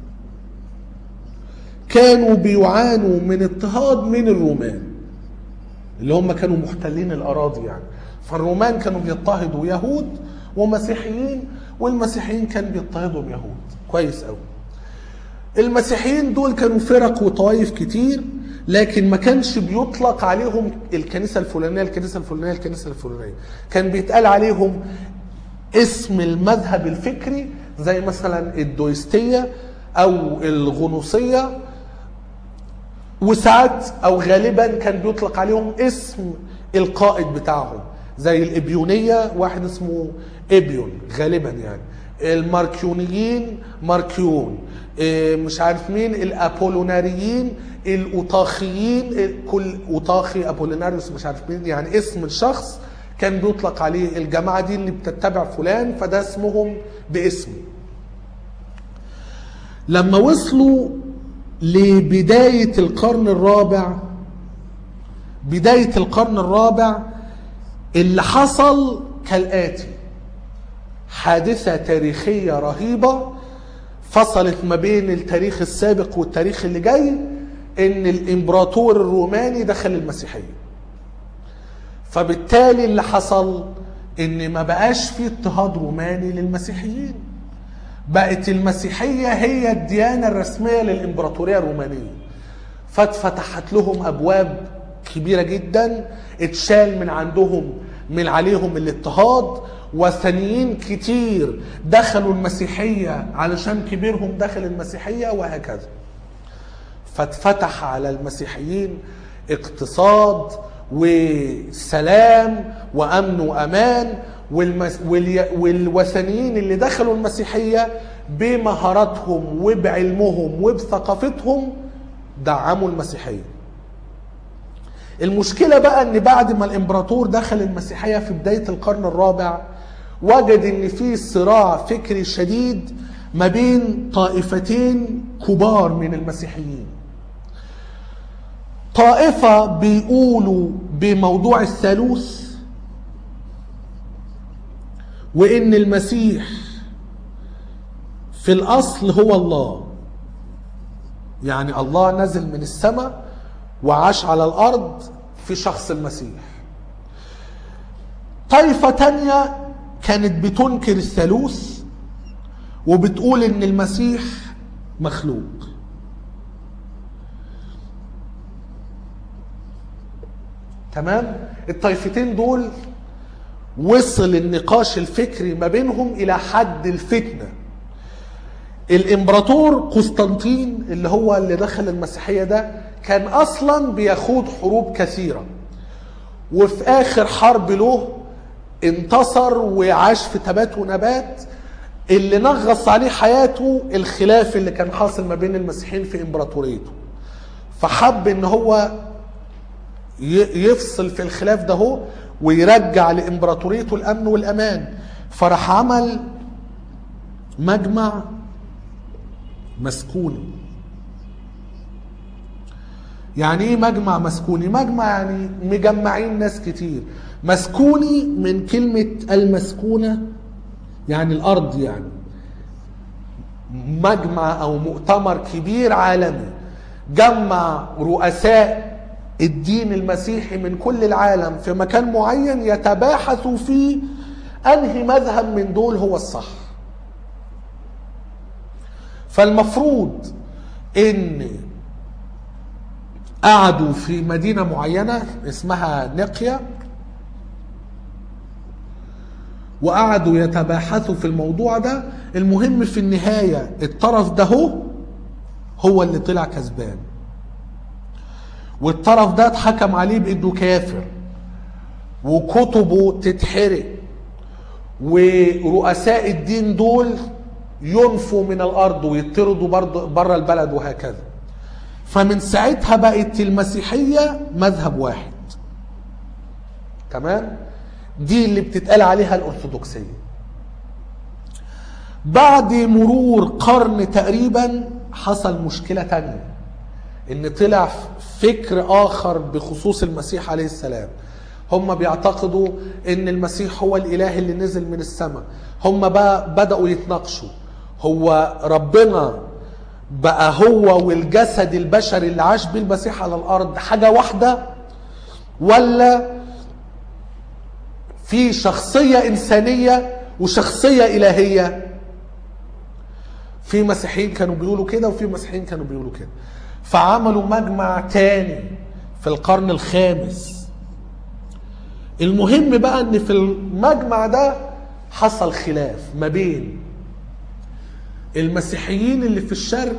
كانوا بيعانوا من اضطهاد من الرومان اللي هم كانوا محتلين الاراضي يعني فالرومان كانوا بيضطهدوا يهود ومسيحيين والمسيحيين كانوا بيضطهدوا يهود كويس قوي المسيحيين دول كانوا فرق وطوائف كتير لكن ما كانش بيطلق عليهم الكنيسه الفلانيه الكنيسه الفلانيه الكنيسه الفلانيه كان بيتقال عليهم اسم المذهب الفكري زي مثلا الدويستيه او الغنوصيه وساعات او غالبا كان بيطلق عليهم اسم القائد بتاعهم زي الابيونيه واحد اسمه ابيون غالبا يعني الماركيونيين ماركيون إيه مش عارف مين الابولوناريين الاوطاخيين كل اوطاخي ابولوناريوس مش عارف مين يعني اسم الشخص كان بيطلق عليه الجماعه دي اللي بتتبع فلان فده اسمهم باسمه لما وصلوا لبدايه القرن الرابع بدايه القرن الرابع اللي حصل كالاتي حادثه تاريخيه رهيبه فصلت ما بين التاريخ السابق والتاريخ اللي جاي ان الامبراطور الروماني دخل المسيحيه فبالتالي اللي حصل ان ما بقاش في اضطهاد روماني للمسيحيين بقت المسيحيه هي الديانه الرسميه للامبراطوريه الرومانيه فاتفتحت لهم ابواب كبيره جدا اتشال من عندهم من عليهم الاضطهاد وثنيين كتير دخلوا المسيحية علشان كبيرهم دخل المسيحية وهكذا فاتفتح على المسيحيين اقتصاد وسلام وأمن وأمان والمس... والي... والوثنيين اللي دخلوا المسيحية بمهاراتهم وبعلمهم وبثقافتهم دعموا المسيحية المشكلة بقى ان بعد ما الامبراطور دخل المسيحية في بداية القرن الرابع وجد ان في صراع فكري شديد ما بين طائفتين كبار من المسيحيين طائفة بيقولوا بموضوع الثالوث وان المسيح في الاصل هو الله يعني الله نزل من السماء وعاش على الارض في شخص المسيح طائفة تانية كانت بتنكر الثالوث وبتقول ان المسيح مخلوق تمام الطائفتين دول وصل النقاش الفكري ما بينهم الى حد الفتنه الامبراطور قسطنطين اللي هو اللي دخل المسيحيه ده كان اصلا بيخوض حروب كثيره وفي اخر حرب له انتصر وعاش في تبات ونبات اللي نغص عليه حياته الخلاف اللي كان حاصل ما بين المسيحيين في امبراطوريته فحب ان هو ي- يفصل في الخلاف ده هو ويرجع لامبراطوريته الامن والامان فراح عمل مجمع مسكوني يعني ايه مجمع مسكوني مجمع يعني مجمعين ناس كتير مسكوني من كلمة المسكونة يعني الأرض يعني مجمع أو مؤتمر كبير عالمي جمع رؤساء الدين المسيحي من كل العالم في مكان معين يتباحثوا فيه أنهي مذهب من دول هو الصح فالمفروض ان قعدوا في مدينة معينة اسمها نقيا وقعدوا يتباحثوا في الموضوع ده المهم في النهاية الطرف ده هو هو اللي طلع كسبان والطرف ده اتحكم عليه بانه كافر وكتبه تتحرق ورؤساء الدين دول ينفوا من الارض ويطردوا برضه بره البلد وهكذا فمن ساعتها بقت المسيحيه مذهب واحد تمام دي اللي بتتقال عليها الارثوذكسيه بعد مرور قرن تقريبا حصل مشكله تانية ان طلع فكر اخر بخصوص المسيح عليه السلام هم بيعتقدوا ان المسيح هو الاله اللي نزل من السماء هم بقى بداوا يتناقشوا هو ربنا بقى هو والجسد البشري اللي عاش بيه المسيح على الارض حاجه واحده ولا في شخصيه انسانيه وشخصيه الهيه في مسيحيين كانوا بيقولوا كده وفي مسيحيين كانوا بيقولوا كده فعملوا مجمع تاني في القرن الخامس المهم بقى ان في المجمع ده حصل خلاف ما بين المسيحيين اللي في الشرق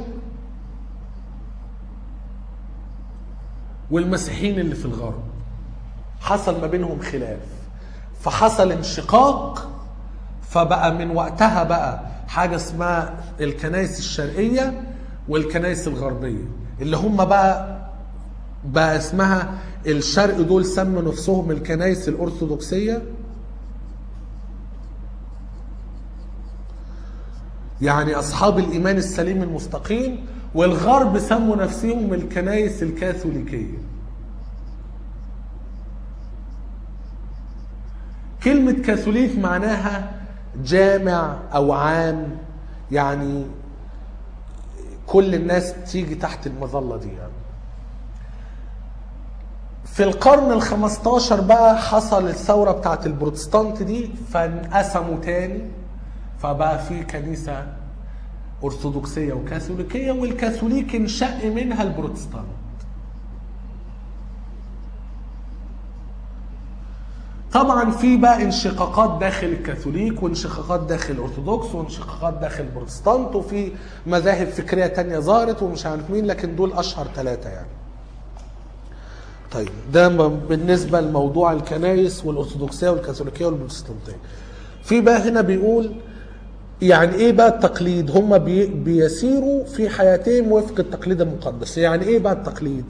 والمسيحيين اللي في الغرب حصل ما بينهم خلاف فحصل انشقاق فبقى من وقتها بقى حاجة اسمها الكنائس الشرقية والكنائس الغربية اللي هم بقى بقى اسمها الشرق دول سموا نفسهم الكنائس الأرثوذكسية يعني أصحاب الإيمان السليم المستقيم والغرب سموا نفسهم الكنائس الكاثوليكية كلمة كاثوليك معناها جامع أو عام يعني كل الناس تيجي تحت المظلة دي يعني في القرن الخمستاشر بقى حصل الثورة بتاعت البروتستانت دي فانقسموا تاني فبقى في كنيسة أرثوذكسية وكاثوليكية والكاثوليك انشق منها البروتستانت طبعا في بقى انشقاقات داخل الكاثوليك وانشقاقات داخل الارثوذكس وانشقاقات داخل البروتستانت وفي مذاهب فكريه تانية ظهرت ومش عارف مين لكن دول اشهر ثلاثه يعني. طيب ده م- بالنسبه لموضوع الكنائس والارثوذكسيه والكاثوليكيه والبروتستانتيه. في بقى هنا بيقول يعني ايه بقى التقليد؟ هم بي بيسيروا في حياتهم وفق التقليد المقدس، يعني ايه بقى التقليد؟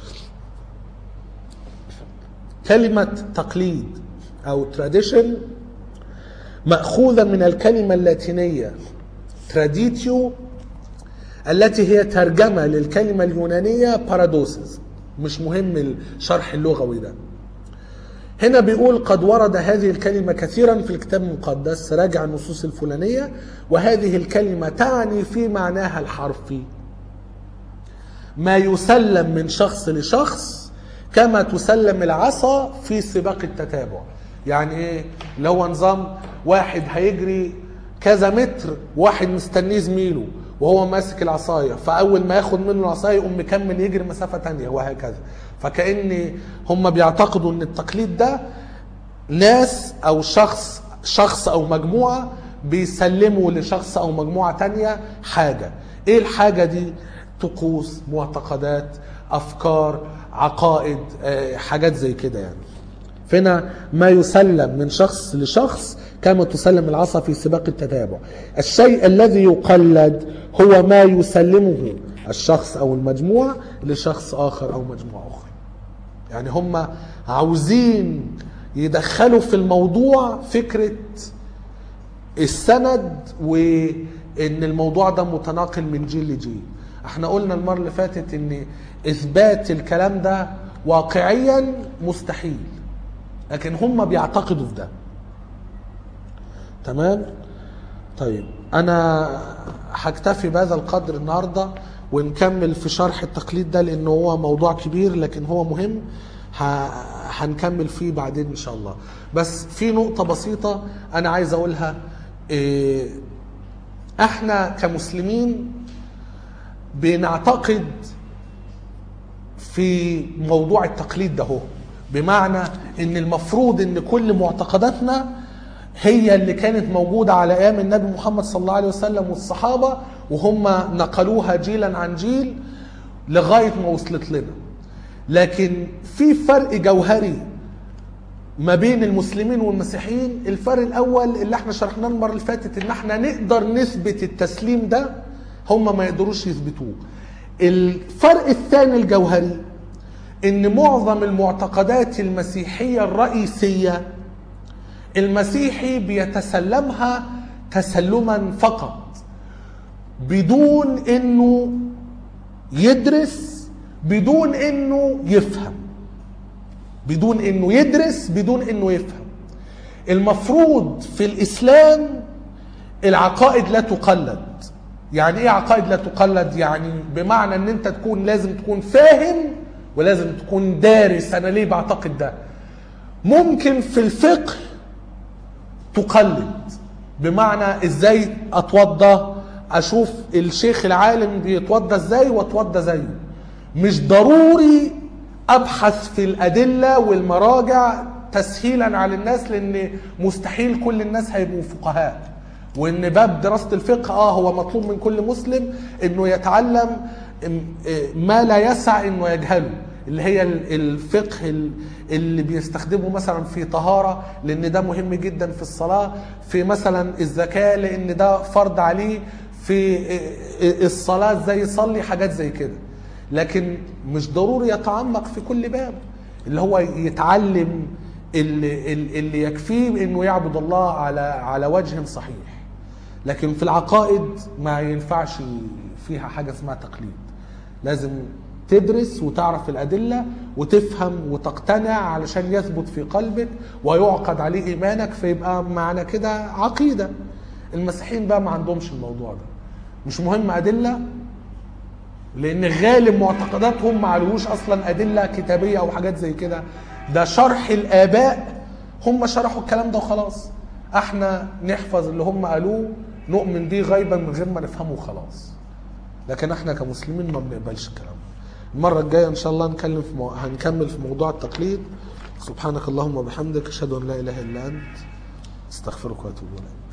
كلمة تقليد أو tradition مأخوذة من الكلمة اللاتينية traditio التي هي ترجمة للكلمة اليونانية بارادوسز مش مهم الشرح اللغوي ده هنا بيقول قد ورد هذه الكلمة كثيرا في الكتاب المقدس راجع النصوص الفلانية وهذه الكلمة تعني في معناها الحرفي ما يسلم من شخص لشخص كما تسلم العصا في سباق التتابع يعني ايه اللي هو نظام واحد هيجري كذا متر واحد مستنيه زميله وهو ماسك العصايه فاول ما ياخد منه العصايه يقوم مكمل يجري مسافه تانية وهكذا فكأن هم بيعتقدوا ان التقليد ده ناس او شخص شخص او مجموعه بيسلموا لشخص او مجموعه تانية حاجه ايه الحاجه دي طقوس معتقدات افكار عقائد آه، حاجات زي كده يعني فهنا ما يسلم من شخص لشخص كما تسلم العصا في سباق التتابع الشيء الذي يقلد هو ما يسلمه الشخص او المجموعه لشخص اخر او مجموعه اخرى يعني هم عاوزين يدخلوا في الموضوع فكره السند وان الموضوع ده متناقل من جيل لجيل احنا قلنا المره اللي فاتت ان اثبات الكلام ده واقعيا مستحيل لكن هم بيعتقدوا في ده تمام طيب انا هكتفي بهذا القدر النهارده ونكمل في شرح التقليد ده لانه هو موضوع كبير لكن هو مهم ه- هنكمل فيه بعدين ان شاء الله بس في نقطة بسيطة انا عايز اقولها إيه، احنا كمسلمين بنعتقد في موضوع التقليد ده هو بمعنى ان المفروض ان كل معتقداتنا هي اللي كانت موجودة على ايام النبي محمد صلى الله عليه وسلم والصحابة وهم نقلوها جيلا عن جيل لغاية ما وصلت لنا لكن في فرق جوهري ما بين المسلمين والمسيحيين الفرق الاول اللي احنا شرحناه المره اللي فاتت ان احنا نقدر نثبت التسليم ده هم ما يقدروش يثبتوه الفرق الثاني الجوهري ان معظم المعتقدات المسيحيه الرئيسيه المسيحي بيتسلمها تسلما فقط بدون انه يدرس بدون انه يفهم بدون انه يدرس بدون انه يفهم المفروض في الاسلام العقائد لا تقلد يعني ايه عقائد لا تقلد يعني بمعنى ان انت تكون لازم تكون فاهم ولازم تكون دارس انا ليه بعتقد ده ممكن في الفقه تقلد بمعنى ازاي اتوضى اشوف الشيخ العالم بيتوضى ازاي واتوضى زيه مش ضروري ابحث في الادله والمراجع تسهيلا على الناس لان مستحيل كل الناس هيبقوا فقهاء وان باب دراسه الفقه اه هو مطلوب من كل مسلم انه يتعلم ما لا يسع انه يجهله اللي هي الفقه اللي بيستخدمه مثلا في طهارة لأن ده مهم جدا في الصلاة في مثلا الزكاة لأن ده فرض عليه في الصلاة ازاي يصلي حاجات زي كده لكن مش ضروري يتعمق في كل باب اللي هو يتعلم اللي, اللي يكفيه انه يعبد الله على على وجه صحيح لكن في العقائد ما ينفعش فيها حاجة اسمها تقليد لازم تدرس وتعرف الأدلة وتفهم وتقتنع علشان يثبت في قلبك ويعقد عليه إيمانك فيبقى معنى كده عقيدة المسيحيين بقى ما عندهمش الموضوع ده مش مهم أدلة لأن غالب معتقداتهم ما عليهوش أصلا أدلة كتابية أو حاجات زي كده ده شرح الآباء هم شرحوا الكلام ده وخلاص احنا نحفظ اللي هم قالوه نؤمن بيه غيبا من غير ما نفهمه وخلاص لكن احنا كمسلمين ما بنقبلش الكلام ده المرة الجاية إن شاء الله نتكلم في مو... هنكمل في موضوع التقليد سبحانك اللهم وبحمدك أشهد أن لا إله إلا أنت استغفرك وأتوب إليك